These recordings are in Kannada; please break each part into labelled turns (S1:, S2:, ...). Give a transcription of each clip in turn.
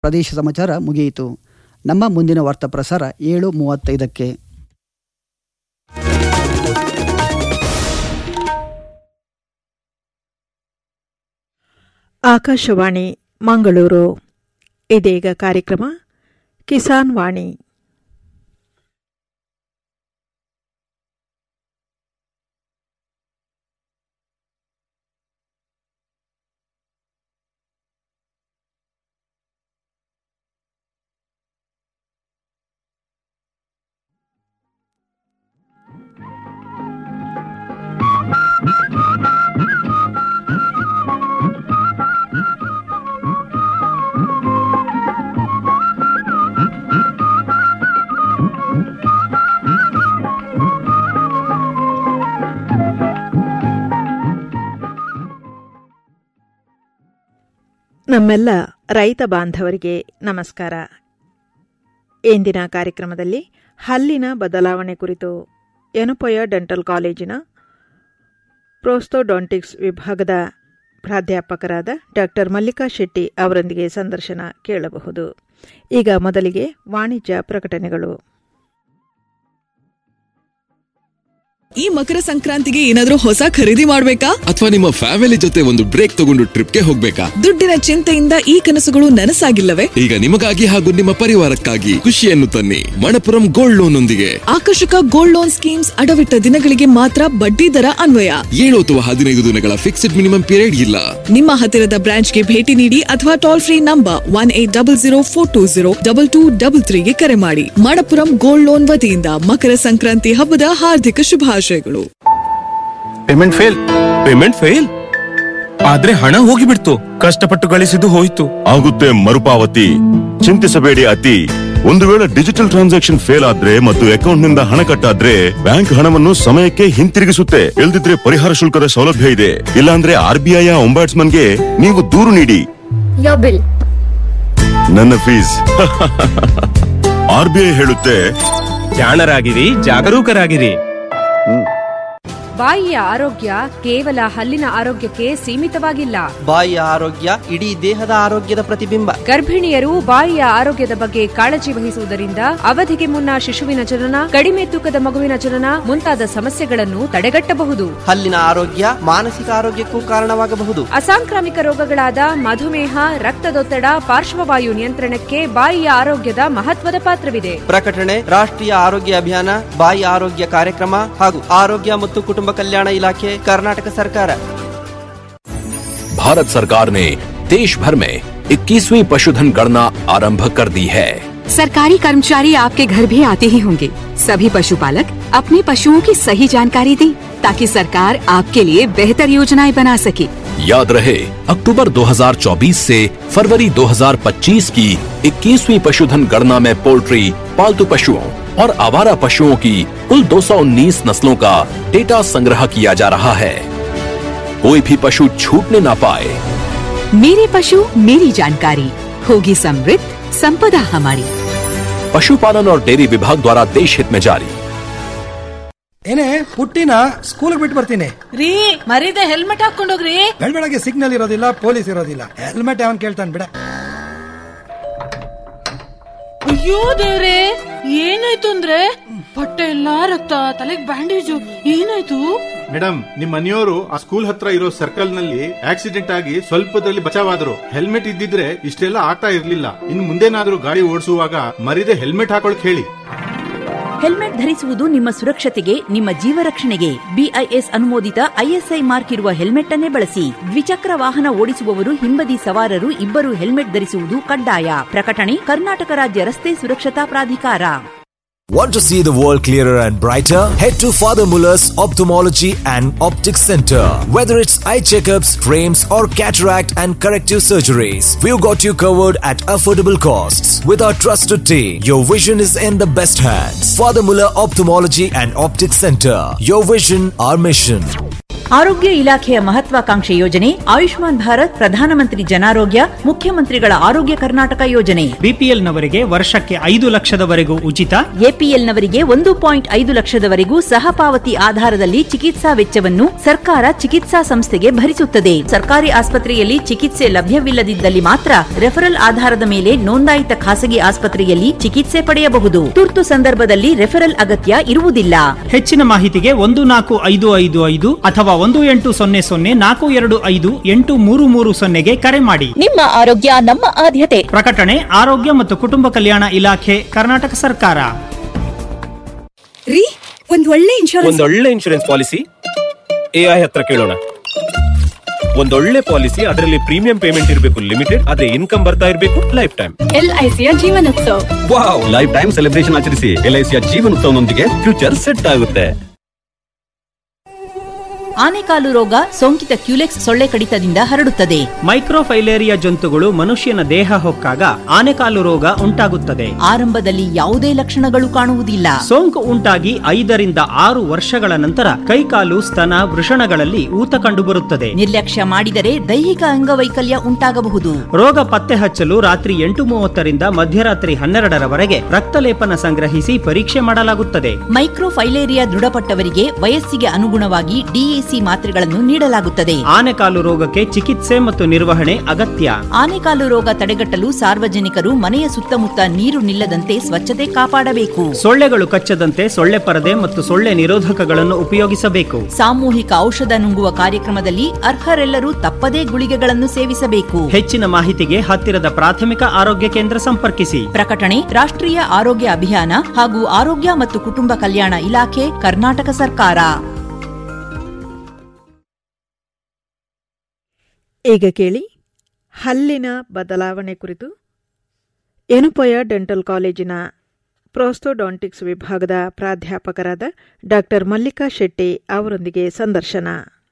S1: ಪ್ರದೇಶ ಸಮಾಚಾರ ಮುಗಿಯಿತು ನಮ್ಮ ಮುಂದಿನ ವಾರ್ತಾ ಪ್ರಸಾರ ಏಳು ಮೂವತ್ತೈದಕ್ಕೆ
S2: ಆಕಾಶವಾಣಿ ಮಂಗಳೂರು ಇದೀಗ ಕಾರ್ಯಕ್ರಮ ಕಿಸಾನ್ ವಾಣಿ ನಮ್ಮೆಲ್ಲ ರೈತ ಬಾಂಧವರಿಗೆ ನಮಸ್ಕಾರ ಇಂದಿನ ಕಾರ್ಯಕ್ರಮದಲ್ಲಿ ಹಲ್ಲಿನ ಬದಲಾವಣೆ ಕುರಿತು ಎನುಪೊಯ ಡೆಂಟಲ್ ಕಾಲೇಜಿನ ಪ್ರೋಸ್ತೋಡಾಂಟಿಕ್ಸ್ ವಿಭಾಗದ ಪ್ರಾಧ್ಯಾಪಕರಾದ ಡಾಕ್ಟರ್ ಮಲ್ಲಿಕಾ ಶೆಟ್ಟಿ ಅವರೊಂದಿಗೆ ಸಂದರ್ಶನ ಕೇಳಬಹುದು ಈಗ ಮೊದಲಿಗೆ ವಾಣಿಜ್ಯ ಪ್ರಕಟಣೆಗಳು
S3: ಈ ಮಕರ ಸಂಕ್ರಾಂತಿಗೆ ಏನಾದ್ರೂ ಹೊಸ ಖರೀದಿ ಮಾಡ್ಬೇಕಾ
S4: ಅಥವಾ ನಿಮ್ಮ ಫ್ಯಾಮಿಲಿ ಜೊತೆ ಒಂದು ಬ್ರೇಕ್ ತಗೊಂಡು ಟ್ರಿಪ್ಗೆ ಹೋಗ್ಬೇಕಾ
S3: ದುಡ್ಡಿನ ಚಿಂತೆಯಿಂದ ಈ ಕನಸುಗಳು ನನಸಾಗಿಲ್ಲವೇ
S4: ಈಗ ನಿಮಗಾಗಿ ಹಾಗೂ ನಿಮ್ಮ ಪರಿವಾರಕ್ಕಾಗಿ ಖುಷಿಯನ್ನು ತನ್ನಿ ಮಣಪುರಂ ಗೋಲ್ಡ್ ಲೋನ್ ಒಂದಿಗೆ
S3: ಆಕರ್ಷಕ ಗೋಲ್ಡ್ ಲೋನ್ ಸ್ಕೀಮ್ಸ್ ಅಡವಿಟ್ಟ ದಿನಗಳಿಗೆ ಮಾತ್ರ ಬಡ್ಡಿ ದರ ಅನ್ವಯ
S4: ಏಳು ಅಥವಾ ಹದಿನೈದು ದಿನಗಳ ಫಿಕ್ಸ್ಡ್ ಮಿನಿಮಮ್ ಪೀರಿಯಡ್ ಇಲ್ಲ
S3: ನಿಮ್ಮ ಹತ್ತಿರದ ಬ್ರಾಂಚ್ಗೆ ಭೇಟಿ ನೀಡಿ ಅಥವಾ toll free number one eight double zero four two zero double two double ತ್ರೀಗೆ ಕರೆ ಮಾಡಿ ಮಣಪುರಂ ಗೋಲ್ಡ್ ಲೋನ್ ವತಿಯಿಂದ ಮಕರ ಸಂಕ್ರಾಂತಿ ಹಬ್ಬದ ಹಾರ್ದಿಕ ಶುಭಾಶಯಗಳು
S5: ಪೇಮೆಂಟ್ ಫೇಲ್
S6: ಪೇಮೆಂಟ್ ಫೇಲ್ ಆದ್ರೆ ಹಣ ಹೋಗಿಬಿಡ್ತು ಕಷ್ಟಪಟ್ಟು ಗಳಿಸಿದ್ದು ಹೋಯ್ತು
S7: ಆಗುತ್ತೆ ಮರುಪಾವತಿ ಚಿಂತಿಸಬೇಡಿ ಅತಿ ಒಂದು ವೇಳೆ ಡಿಜಿಟಲ್ ಟ್ರಾನ್ಸಾಕ್ಷನ್ ಫೇಲ್ ಆದ್ರೆ ಮತ್ತು ಅಕೌಂಟ್ ನಿಂದ ಹಣ ಕಟ್ಟಾದ್ರೆ ಬ್ಯಾಂಕ್ ಹಣವನ್ನು ಸಮಯಕ್ಕೆ ಹಿಂತಿರುಗಿಸುತ್ತೆ ಇಲ್ದಿದ್ರೆ ಪರಿಹಾರ ಶುಲ್ಕದ ಸೌಲಭ್ಯ ಇದೆ ಇಲ್ಲಾಂದ್ರೆ ಆರ್ ಬಿ ಐ ಗೆ ನೀವು ದೂರು ನೀಡಿ
S8: Your bill.
S7: ನನ್ನ ಫೀಸ್ ಆರ್ ಬಿ ಐ ಹೇಳುತ್ತೆ
S6: ಜಾಣರಾಗಿರಿ ಜಾಗರೂಕರಾಗಿರಿ
S8: ಬಾಯಿಯ ಆರೋಗ್ಯ ಕೇವಲ ಹಲ್ಲಿನ ಆರೋಗ್ಯಕ್ಕೆ ಸೀಮಿತವಾಗಿಲ್ಲ
S9: ಬಾಯಿಯ ಆರೋಗ್ಯ ಇಡೀ ದೇಹದ ಆರೋಗ್ಯದ ಪ್ರತಿಬಿಂಬ
S8: ಗರ್ಭಿಣಿಯರು ಬಾಯಿಯ ಆರೋಗ್ಯದ ಬಗ್ಗೆ ಕಾಳಜಿ ವಹಿಸುವುದರಿಂದ ಅವಧಿಗೆ ಮುನ್ನ ಶಿಶುವಿನ ಜನನ ಕಡಿಮೆ ತೂಕದ ಮಗುವಿನ ಜನನ ಮುಂತಾದ ಸಮಸ್ಯೆಗಳನ್ನು ತಡೆಗಟ್ಟಬಹುದು
S9: ಹಲ್ಲಿನ ಆರೋಗ್ಯ ಮಾನಸಿಕ ಆರೋಗ್ಯಕ್ಕೂ ಕಾರಣವಾಗಬಹುದು
S8: ಅಸಾಂಕ್ರಾಮಿಕ ರೋಗಗಳಾದ ಮಧುಮೇಹ ರಕ್ತದೊತ್ತಡ ಪಾರ್ಶ್ವವಾಯು ನಿಯಂತ್ರಣಕ್ಕೆ ಬಾಯಿಯ ಆರೋಗ್ಯದ ಮಹತ್ವದ ಪಾತ್ರವಿದೆ
S9: ಪ್ರಕಟಣೆ ರಾಷ್ಟ್ರೀಯ ಆರೋಗ್ಯ ಅಭಿಯಾನ ಬಾಯಿ ಆರೋಗ್ಯ ಕಾರ್ಯಕ್ರಮ ಹಾಗೂ ಆರೋಗ್ಯ ಮತ್ತು ಕುಟುಂಬ ಕಲ್ಯಾಣ ಇಲಾಖೆ ಕರ್ನಾಟಕ ಸರ್ಕಾರ
S10: भारत सरकार ने देश भर में 21वीं पशुधन गणना आरंभ कर दी है
S11: सरकारी कर्मचारी आपके घर भी आते ही होंगे सभी पशुपालक अपने पशुओं की सही जानकारी दें ताकि सरकार आपके लिए बेहतर योजनाएं बना सके
S10: याद रहे अक्टूबर 2024 से फरवरी 2025 की 21वीं पशुधन गणना में पोल्ट्री पालतू पशुओं और आवारा पशुओं की कुल 219 नस्लों का डेटा संग्रह किया जा रहा है कोई भी पशु छूटने ना पाए
S11: मेरे पशु मेरी जानकारी होगी समृद्ध संपदा हमारी
S10: पशुपालन और डेयरी विभाग द्वारा देश हित में जारी
S12: ಏನೇ ಪುಟ್ಟಿನ ಸ್ಕೂಲ್ ಬಿಟ್ಟು ಬರ್ತೀನಿ
S13: ರೀ ಮರೀದೆ ಹೆಲ್ಮೆಟ್ ಹಾಕೊಂಡೋಗ್ರಿ
S12: ಬೆಳಗ್ಗೆ ಸಿಗ್ನಲ್ ಇರೋದಿಲ್ಲ ಪೊಲೀಸ್ ಇರೋದಿಲ್ಲ ಹೆಲ್ಮೆಟ್ ಯಾವನ್ ಕೇಳ್ತಾನೆ ಬಿಡ
S13: ಅಯ್ಯೋ ದೇವ್ರೆ ಏನಾಯ್ತು ಅಂದ್ರೆ ಬಟ್ಟೆ ಎಲ್ಲಾ ರಕ್ತ ತಲೆಗ್ ಬ್ಯಾಂಡೇಜು ಏನಾಯ್ತು
S14: ಮೇಡಮ್ ನಿಮ್ ಮನೆಯವರು ಆ ಸ್ಕೂಲ್ ಹತ್ರ ಇರೋ ಸರ್ಕಲ್ ನಲ್ಲಿ ಆಕ್ಸಿಡೆಂಟ್ ಆಗಿ ಸ್ವಲ್ಪದಲ್ಲಿ ಬಚಾವಾದ್ರು ಹೆಲ್ಮೆಟ್ ಇದ್ದಿದ್ರೆ ಇಷ್ಟೆಲ್ಲ ಆಗ್ತಾ ಇರ್ಲಿಲ್ಲ ಇನ್ ಮುಂದೇನಾದ್ರೂ ಗಾಡಿ ಓಡಿಸುವಾಗ ಮರಿದೆ ಹೆಲ್ಮೆಟ್ ಹಾಕೊಳಕ್ ಹೇಳಿ
S15: ಹೆಲ್ಮೆಟ್ ಧರಿಸುವುದು ನಿಮ್ಮ ಸುರಕ್ಷತೆಗೆ ನಿಮ್ಮ ಜೀವ ರಕ್ಷಣೆಗೆ ಬಿಐಎಸ್ ಅನುಮೋದಿತ ಐಎಸ್ಐ ಮಾರ್ಕ್ ಇರುವ ಹೆಲ್ಮೆಟ್ ಅನ್ನೇ ಬಳಸಿ ದ್ವಿಚಕ್ರ ವಾಹನ ಓಡಿಸುವವರು ಹಿಂಬದಿ ಸವಾರರು ಇಬ್ಬರು ಹೆಲ್ಮೆಟ್ ಧರಿಸುವುದು ಕಡ್ಡಾಯ ಪ್ರಕಟಣೆ ಕರ್ನಾಟಕ ರಾಜ್ಯ ರಸ್ತೆ ಸುರಕ್ಷತಾ ಪ್ರಾಧಿಕಾರ
S16: Want to see the world clearer and brighter? Head to Father Muller's Ophthalmology and Optics Center. Whether it's eye checkups, frames, or cataract and corrective surgeries, we've got you covered at affordable costs. With our trusted team, your vision is in the best hands. Father Muller Ophthalmology and Optics Center. Your vision, our mission.
S15: ಆರೋಗ್ಯ ಇಲಾಖೆಯ ಮಹತ್ವಾಕಾಂಕ್ಷೆ ಯೋಜನೆ ಆಯುಷ್ಮಾನ್ ಭಾರತ್ ಪ್ರಧಾನಮಂತ್ರಿ ಜನಾರೋಗ್ಯ ಮುಖ್ಯಮಂತ್ರಿಗಳ ಆರೋಗ್ಯ ಕರ್ನಾಟಕ ಯೋಜನೆ
S17: ಬಿಪಿಎಲ್ನವರಿಗೆ ವರ್ಷಕ್ಕೆ ಐದು ಲಕ್ಷದವರೆಗೂ ಉಚಿತ
S15: ಎಪಿಎಲ್ನವರಿಗೆ ಒಂದು ಪಾಯಿಂಟ್ ಐದು ಲಕ್ಷದವರೆಗೂ ಸಹಪಾವತಿ ಆಧಾರದಲ್ಲಿ ಚಿಕಿತ್ಸಾ ವೆಚ್ಚವನ್ನು ಸರ್ಕಾರ ಚಿಕಿತ್ಸಾ ಸಂಸ್ಥೆಗೆ ಭರಿಸುತ್ತದೆ ಸರ್ಕಾರಿ ಆಸ್ಪತ್ರೆಯಲ್ಲಿ ಚಿಕಿತ್ಸೆ ಲಭ್ಯವಿಲ್ಲದಿದ್ದಲ್ಲಿ ಮಾತ್ರ ರೆಫರಲ್ ಆಧಾರದ ಮೇಲೆ ನೋಂದಾಯಿತ ಖಾಸಗಿ ಆಸ್ಪತ್ರೆಯಲ್ಲಿ ಚಿಕಿತ್ಸೆ ಪಡೆಯಬಹುದು ತುರ್ತು ಸಂದರ್ಭದಲ್ಲಿ ರೆಫರಲ್ ಅಗತ್ಯ ಇರುವುದಿಲ್ಲ
S17: ಹೆಚ್ಚಿನ ಮಾಹಿತಿಗೆ ಒಂದು ನಾಲ್ಕು ಐದು ಐದು ಐದು ಅಥವಾ ಒಂದು ಎಂಟು ಸೊನ್ನೆ ಸೊನ್ನೆ ನಾಲ್ಕು ಎರಡು ಐದು ಎಂಟು ಮೂರು ಮೂರು ಸೊನ್ನೆಗೆ ಕರೆ ಮಾಡಿ
S18: ನಿಮ್ಮ ಆರೋಗ್ಯ ನಮ್ಮ ಆದ್ಯತೆ
S17: ಪ್ರಕಟಣೆ ಆರೋಗ್ಯ ಮತ್ತು ಕುಟುಂಬ ಕಲ್ಯಾಣ ಇಲಾಖೆ ಕರ್ನಾಟಕ ಸರ್ಕಾರ
S19: ರೀ ಒಂದ್ ಒಳ್ಳೆ ಇನ್ಶೂರೆನ್ಸ್
S6: ಒಂದೊಳ್ಳೆ ಇನ್ಶೂರೆನ್ಸ್ ಪಾಲಿಸಿ ಎಐ ಹತ್ರ ಕೇಳೋಣ ಒಂದೊಳ್ಳೆ ಪಾಲಿಸಿ ಅದರಲ್ಲಿ ಪ್ರೀಮಿಯಂ ಪೇಮೆಂಟ್ ಇರಬೇಕು ಲಿಮಿಟೆಡ್ ಆದ್ರೆ ಇನ್ಕಮ್ ಬರ್ತಾ ಇರಬೇಕು ಲೈಫ್ ಟೈಮ್
S18: ಎಲ್ಐಸಿಯ ಜೀವನೋತ್ಸವ
S10: ವಾವ್ ಲೈಫ್ ಟೈಮ್ ಸೆಲೆಬ್ರೇಷನ್ ಆಚರಿಸಿ ಎಲ್ಐಸಿಯ ಜೀವನೋತ್ಸವನೊಂದಿಗೆ ಫ್ಯೂಚರ್ ಸೆಟ್ ಆಗುತ್ತೆ
S15: ಆನೆಕಾಲು ರೋಗ ಸೋಂಕಿತ ಕ್ಯೂಲೆಕ್ಸ್ ಸೊಳ್ಳೆ ಕಡಿತದಿಂದ ಹರಡುತ್ತದೆ
S17: ಮೈಕ್ರೋಫೈಲೇರಿಯಾ ಜಂತುಗಳು ಮನುಷ್ಯನ ದೇಹ ಹೊಕ್ಕಾಗ ಆನೆಕಾಲು ರೋಗ ಉಂಟಾಗುತ್ತದೆ
S15: ಆರಂಭದಲ್ಲಿ ಯಾವುದೇ ಲಕ್ಷಣಗಳು ಕಾಣುವುದಿಲ್ಲ
S17: ಸೋಂಕು ಉಂಟಾಗಿ ಐದರಿಂದ ಆರು ವರ್ಷಗಳ ನಂತರ ಕೈಕಾಲು ಸ್ತನ ವೃಷಣಗಳಲ್ಲಿ ಊತ ಕಂಡುಬರುತ್ತದೆ
S15: ನಿರ್ಲಕ್ಷ್ಯ ಮಾಡಿದರೆ ದೈಹಿಕ ಅಂಗವೈಕಲ್ಯ ಉಂಟಾಗಬಹುದು
S17: ರೋಗ ಪತ್ತೆ ಹಚ್ಚಲು ರಾತ್ರಿ ಎಂಟು ಮೂವತ್ತರಿಂದ ಮಧ್ಯರಾತ್ರಿ ಹನ್ನೆರಡರವರೆಗೆ ರಕ್ತಲೇಪನ ಸಂಗ್ರಹಿಸಿ ಪರೀಕ್ಷೆ ಮಾಡಲಾಗುತ್ತದೆ
S15: ಮೈಕ್ರೋಫೈಲೇರಿಯಾ ದೃಢಪಟ್ಟವರಿಗೆ ವಯಸ್ಸಿಗೆ ಅನುಗುಣವಾಗಿ ಡಿಎಸಿ ಮಾತ್ರೆಗಳನ್ನು ನೀಡಲಾಗುತ್ತದೆ
S17: ಆನೆಕಾಲು ರೋಗಕ್ಕೆ ಚಿಕಿತ್ಸೆ ಮತ್ತು ನಿರ್ವಹಣೆ ಅಗತ್ಯ
S15: ಆನೆಕಾಲು ರೋಗ ತಡೆಗಟ್ಟಲು ಸಾರ್ವಜನಿಕರು ಮನೆಯ ಸುತ್ತಮುತ್ತ ನೀರು ನಿಲ್ಲದಂತೆ ಸ್ವಚ್ಛತೆ ಕಾಪಾಡಬೇಕು
S17: ಸೊಳ್ಳೆಗಳು ಕಚ್ಚದಂತೆ ಸೊಳ್ಳೆ ಪರದೆ ಮತ್ತು ಸೊಳ್ಳೆ ನಿರೋಧಕಗಳನ್ನು ಉಪಯೋಗಿಸಬೇಕು
S15: ಸಾಮೂಹಿಕ ಔಷಧ ನುಂಗುವ ಕಾರ್ಯಕ್ರಮದಲ್ಲಿ ಅರ್ಹರೆಲ್ಲರೂ ತಪ್ಪದೇ ಗುಳಿಗೆಗಳನ್ನು ಸೇವಿಸಬೇಕು
S17: ಹೆಚ್ಚಿನ ಮಾಹಿತಿಗೆ ಹತ್ತಿರದ ಪ್ರಾಥಮಿಕ ಆರೋಗ್ಯ ಕೇಂದ್ರ ಸಂಪರ್ಕಿಸಿ
S15: ಪ್ರಕಟಣೆ ರಾಷ್ಟ್ರೀಯ ಆರೋಗ್ಯ ಅಭಿಯಾನ ಹಾಗೂ ಆರೋಗ್ಯ ಮತ್ತು ಕುಟುಂಬ ಕಲ್ಯಾಣ ಇಲಾಖೆ ಕರ್ನಾಟಕ ಸರ್ಕಾರ
S2: ಈಗ ಕೇಳಿ ಹಲ್ಲಿನ ಬದಲಾವಣೆ ಕುರಿತು ಎನುಪೊಯ ಡೆಂಟಲ್ ಕಾಲೇಜಿನ ಪ್ರೋಸ್ತೋಡಾಂಟಿಕ್ಸ್ ವಿಭಾಗದ ಪ್ರಾಧ್ಯಾಪಕರಾದ ಡಾಕ್ಟರ್ ಮಲ್ಲಿಕಾ ಶೆಟ್ಟಿ ಅವರೊಂದಿಗೆ ಸಂದರ್ಶನ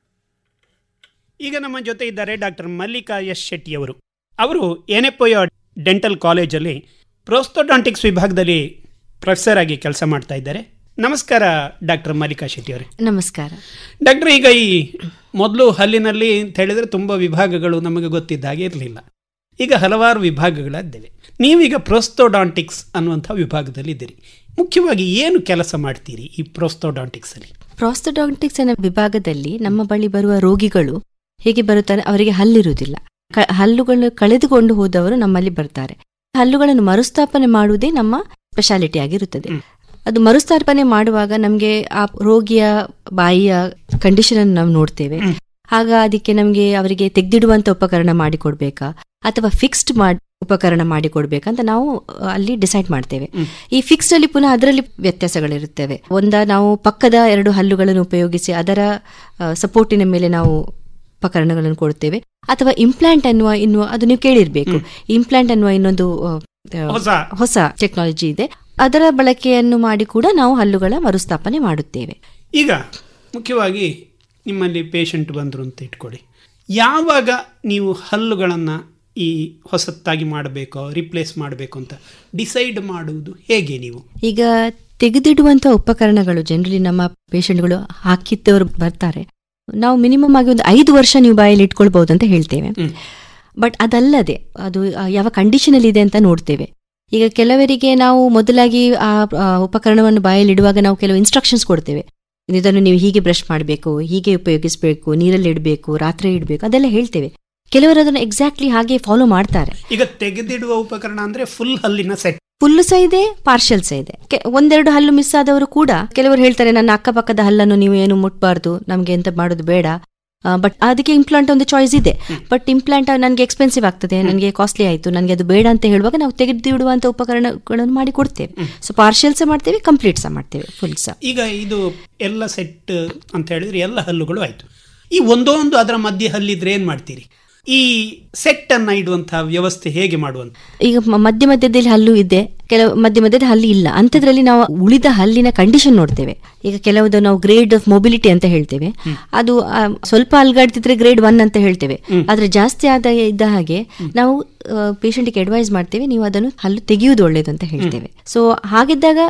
S17: ಈಗ ನಮ್ಮ ಜೊತೆ ಇದ್ದಾರೆ ಡಾಕ್ಟರ್ ಮಲ್ಲಿಕಾ ಎಸ್ ಶೆಟ್ಟಿಯವರು ಅವರು ಎನೆಪೊಯ ಡೆಂಟಲ್ ಕಾಲೇಜಲ್ಲಿ ಪ್ರೋಸ್ತೋಡಾಂಟಿಕ್ಸ್ ವಿಭಾಗದಲ್ಲಿ ಪ್ರೊಫೆಸರ್ ಆಗಿ ಕೆಲಸ ಮಾಡ್ತಾ ಇದ್ದಾರೆ ನಮಸ್ಕಾರ ಡಾಕ್ಟರ್ ಮಲ್ಲಿಕಾ ಶೆಟ್ಟಿ ಅವರೇ
S20: ನಮಸ್ಕಾರ
S17: ಡಾಕ್ಟರ್ ಈಗ ಈ ಮೊದಲು ಹಲ್ಲಿನಲ್ಲಿ ಅಂತ ಹೇಳಿದ್ರೆ ತುಂಬ ವಿಭಾಗಗಳು ನಮಗೆ ಗೊತ್ತಿದ್ದ ಹಾಗೆ ಇರಲಿಲ್ಲ ಈಗ ಹಲವಾರು ವಿಭಾಗಗಳಿದ್ದೇವೆ ನೀವೀಗ ಪ್ರೋಸ್ತೋಡಾಂಟಿಕ್ಸ್ ಅನ್ನುವಂಥ ವಿಭಾಗದಲ್ಲಿ ಇದ್ದೀರಿ ಮುಖ್ಯವಾಗಿ ಏನು ಕೆಲಸ ಮಾಡ್ತೀರಿ ಈ ಪ್ರೋಸ್ತೋಡಾಂಟಿಕ್ಸ್ ಅಲ್ಲಿ
S20: ಪ್ರಾಸ್ತೋಡಾಂಟಿಕ್ಸ್ ಅನ್ನೋ ವಿಭಾಗದಲ್ಲಿ ನಮ್ಮ ಬಳಿ ಬರುವ ರೋಗಿಗಳು ಹೇಗೆ ಬರುತ್ತಾರೆ ಅವರಿಗೆ ಹಲ್ಲಿರುವುದಿಲ್ಲ ಕ- ಹಲ್ಲುಗಳು ಕಳೆದುಕೊಂಡು ಹೋದವರು ನಮ್ಮಲ್ಲಿ ಬರ್ತಾರೆ ಹಲ್ಲುಗಳನ್ನು ಮರುಸ್ಥಾಪನೆ ಮಾಡುವುದೇ ನಮ್ಮ ಸ್ಪೆಷಾಲಿಟಿ ಆಗಿರುತ್ತದೆ ಅದು ಮರುಸ್ಥಾಪನೆ ಮಾಡುವಾಗ ನಮಗೆ ಆ ರೋಗಿಯ ಬಾಯಿಯ ಕಂಡೀಷನ್ ಅನ್ನು ನಾವು ನೋಡ್ತೇವೆ ಆಗ ಅದಕ್ಕೆ ನಮಗೆ ಅವರಿಗೆ ತೆಗೆದಿಡುವಂತ ಉಪಕರಣ ಮಾಡಿಕೊಡ್ಬೇಕಾ ಅಥವಾ ಫಿಕ್ಸ್ಡ್ ಮಾಡಿ ಉಪಕರಣ ಮಾಡಿಕೊಡ್ಬೇಕಂತ ನಾವು ಆ, ಅಲ್ಲಿ ಡಿಸೈಡ್ ಮಾಡ್ತೇವೆ ಈ ಫಿಕ್ಸ್ಡ್ ಅಲ್ಲಿ ಪುನಃ ಅದರಲ್ಲಿ ವ್ಯತ್ಯಾಸಗಳಿರುತ್ತವೆ ಒಂದ ನಾವು ಪಕ್ಕದ ಎರಡು ಹಲ್ಲುಗಳನ್ನು ಉಪಯೋಗಿಸಿ ಅದರ ಸಪೋರ್ಟಿನ ಮೇಲೆ ನಾವು ಉಪಕರಣಗಳನ್ನು ಕೊಡ್ತೇವೆ ಅಥವಾ ಇಂಪ್ಲಾಂಟ್ ಅನ್ನುವ ಇನ್ನು ಅದು ನೀವು ಕೇಳಿರ್ಬೇಕು ಇಂಪ್ಲಾಂಟ್ ಅನ್ನುವ ಇನ್ನೊಂದು ಆ, ಆ,
S17: ಹೊಸ.
S20: ಹೊಸ ಟೆಕ್ನಾಲಜಿ ಇದೆ ಅದರ ಬಳಕೆಯನ್ನು ಮಾಡಿ ಕೂಡ ನಾವು ಹಲ್ಲುಗಳ ಮರುಸ್ಥಾಪನೆ ಮಾಡುತ್ತೇವೆ
S17: ಈಗ ಮುಖ್ಯವಾಗಿ ನಿಮ್ಮಲ್ಲಿ ಪೇಷಂಟ್ ಬಂದರು ಅಂತ ಇಟ್ಕೊಳ್ಳಿ ಯಾವಾಗ ನೀವು ಹಲ್ಲುಗಳನ್ನು ಈ ಹೊಸತ್ತಾಗಿ ಮಾಡಬೇಕೋ ರಿಪ್ಲೇಸ್ ಮಾಡಬೇಕು ಅಂತ ಡಿಸೈಡ್ ಮಾಡುವುದು ಹೇಗೆ ನೀವು
S20: ಈಗ ತೆಗೆದಿಡುವಂತ ಉಪಕರಣಗಳು ಜನರಲಿ ನಮ್ಮ ಪೇಷಂಟ್ಗಳು ಹಾಕಿದ್ದವರು ಬರ್ತಾರೆ ನಾವು ಮಿನಿಮಮ್ ಆಗಿ ಒಂದು ಐದು ವರ್ಷ ನೀವು ಬಾಯಲ್ಲಿ ಇಟ್ಕೊಳ್ಬಹುದು ಅಂತ ಹೇಳ್ತೇವೆ ಬಟ್ ಅದಲ್ಲದೆ ಅದು ಆ, ಯಾವ ಕಂಡೀಷನ್ ಅಲ್ಲಿ ಇದೆ ಅಂತ ನೋಡ್ತೇವೆ ಈಗ ಕೆಲವರಿಗೆ ನಾವು ಮೊದಲಾಗಿ ಆ ಆ, ಉಪಕರಣವನ್ನು ಬಾಯಲ್ಲಿ ಇಡುವಾಗ ನಾವು ಕೆಲವು ಇನ್ಸ್ಟ್ರಕ್ಷನ್ಸ್ ಕೊಡ್ತೇವೆ ಇದನ್ನು ನೀವು ಹೀಗೆ ಬ್ರಷ್ ಮಾಡಬೇಕು ಹೀಗೆ ಉಪಯೋಗಿಸಬೇಕು ನೀರಲ್ಲಿ ಇಡಬೇಕು ರಾತ್ರಿ ಇಡಬೇಕು ಅದೆಲ್ಲ ಹೇಳ್ತೇವೆ ಕೆಲವರು ಅದನ್ನು ಎಕ್ಸಾಕ್ಟ್ಲಿ ಹಾಗೆ ಫಾಲೋ ಮಾಡ್ತಾರೆ
S17: ಈಗ ತೆಗೆದಿಡುವ ಉಪಕರಣ ಅಂದ್ರೆ ಫುಲ್ ಹಲ್ಲಿನ ಸೆಟ್
S20: ಫುಲ್ ಸಹ ಇದೆ ಪಾರ್ಷಲ್ ಸಹ ಇದೆ ಕೆ- ಒಂದೆರಡು ಹಲ್ಲು ಮಿಸ್ ಆದವರು ಕೂಡ ಕೆಲವರು ಹೇಳ್ತಾರೆ ನನ್ನ ಅಕ್ಕಪಕ್ಕದ ಹಲ್ಲನ್ನು ನೀವು ಏನು ಮುಟ್ಬಾರ್ದು ನಮ್ಗೆ ಎಂತ ಮಾಡೋದು ಬೇಡ ಬಟ್ ಅದಕ್ಕೆ ಇಂಪ್ಲಾಂಟ್ ಒಂದು ಚಾಯ್ಸ್ ಇದೆ ಬಟ್ ಇಂಪ್ಲಾಂಟ್ ನನಗೆ ಎಕ್ಸ್ಪೆನ್ಸಿವ್ ಆಗ್ತದೆ ನನಗೆ ಕಾಸ್ಟ್ಲಿ ಆಯಿತು ನನಗೆ ಅದು ಬೇಡ ಅಂತ ಹೇಳುವಾಗ ನಾವು ತೆಗೆದಿಡುವಂತ ಉಪಕರಣಗಳನ್ನು ಮಾಡಿ ಕೊಡ್ತೇವೆ ಸೊ ಪಾರ್ಷಿಯಲ್ ಸಹ ಮಾಡ್ತೇವೆ ಕಂಪ್ಲೀಟ್ ಸಹ ಮಾಡ್ತೇವೆ ಫುಲ್ ಸಹ
S17: ಈಗ ಇದು ಎಲ್ಲ ಸೆಟ್ ಅಂತ ಹೇಳಿದ್ರೆ ಎಲ್ಲ ಹಲ್ಲುಗಳು ಆಯ್ತು ಈ ಒಂದೊಂದು ಅದರ ಮಧ್ಯೆ ಹಲ್ಲಿದ್ರೆ ಏನ್ ಮಾಡ್ತೀರಿ ಈ ಸೆಟ್ ಅನ್ನ ಇಡುವಂತಹ ವ್ಯವಸ್ಥೆ ಹೇಗೆ ಮಾಡುವಂತ
S20: ಈಗ ಮ- ಮಧ್ಯ ಮಧ್ಯದಲ್ಲಿ ಹಲ್ಲು ಇದೆ ಕೆಲವು ಮಧ್ಯ ಮಧ್ಯದ ಹಲ್ಲು ಇಲ್ಲ ಅಂಥದ್ರಲ್ಲಿ ನಾವು ಉಳಿದ ಹಲ್ಲಿನ ಕಂಡೀಷನ್ ನೋಡ್ತೇವೆ ಈಗ ಕೆಲವುದು ನಾವು ಗ್ರೇಡ್ ಆಫ್ ಮೊಬಿಲಿಟಿ ಅಂತ ಹೇಳ್ತೇವೆ ಅದು ಆ, ಸ್ವಲ್ಪ ಅಲ್ಗಾಡ್ತಿದ್ರೆ ಗ್ರೇಡ್ ಒನ್ ಅಂತ ಹೇಳ್ತೇವೆ ಆದ್ರೆ ಜಾಸ್ತಿ ಆದ ಇದ್ದ ಹಾಗೆ ನಾವು ಪೇಷಂಟ್ಗೆ ಅಡ್ವೈಸ್ ಮಾಡ್ತೇವೆ ನೀವು ಅದನ್ನು ಹಲ್ಲು ತೆಗೆಯುವುದು ಒಳ್ಳೇದು ಅಂತ ಹೇಳ್ತೇವೆ ಸೊ ಹಾಗಿದ್ದಾಗ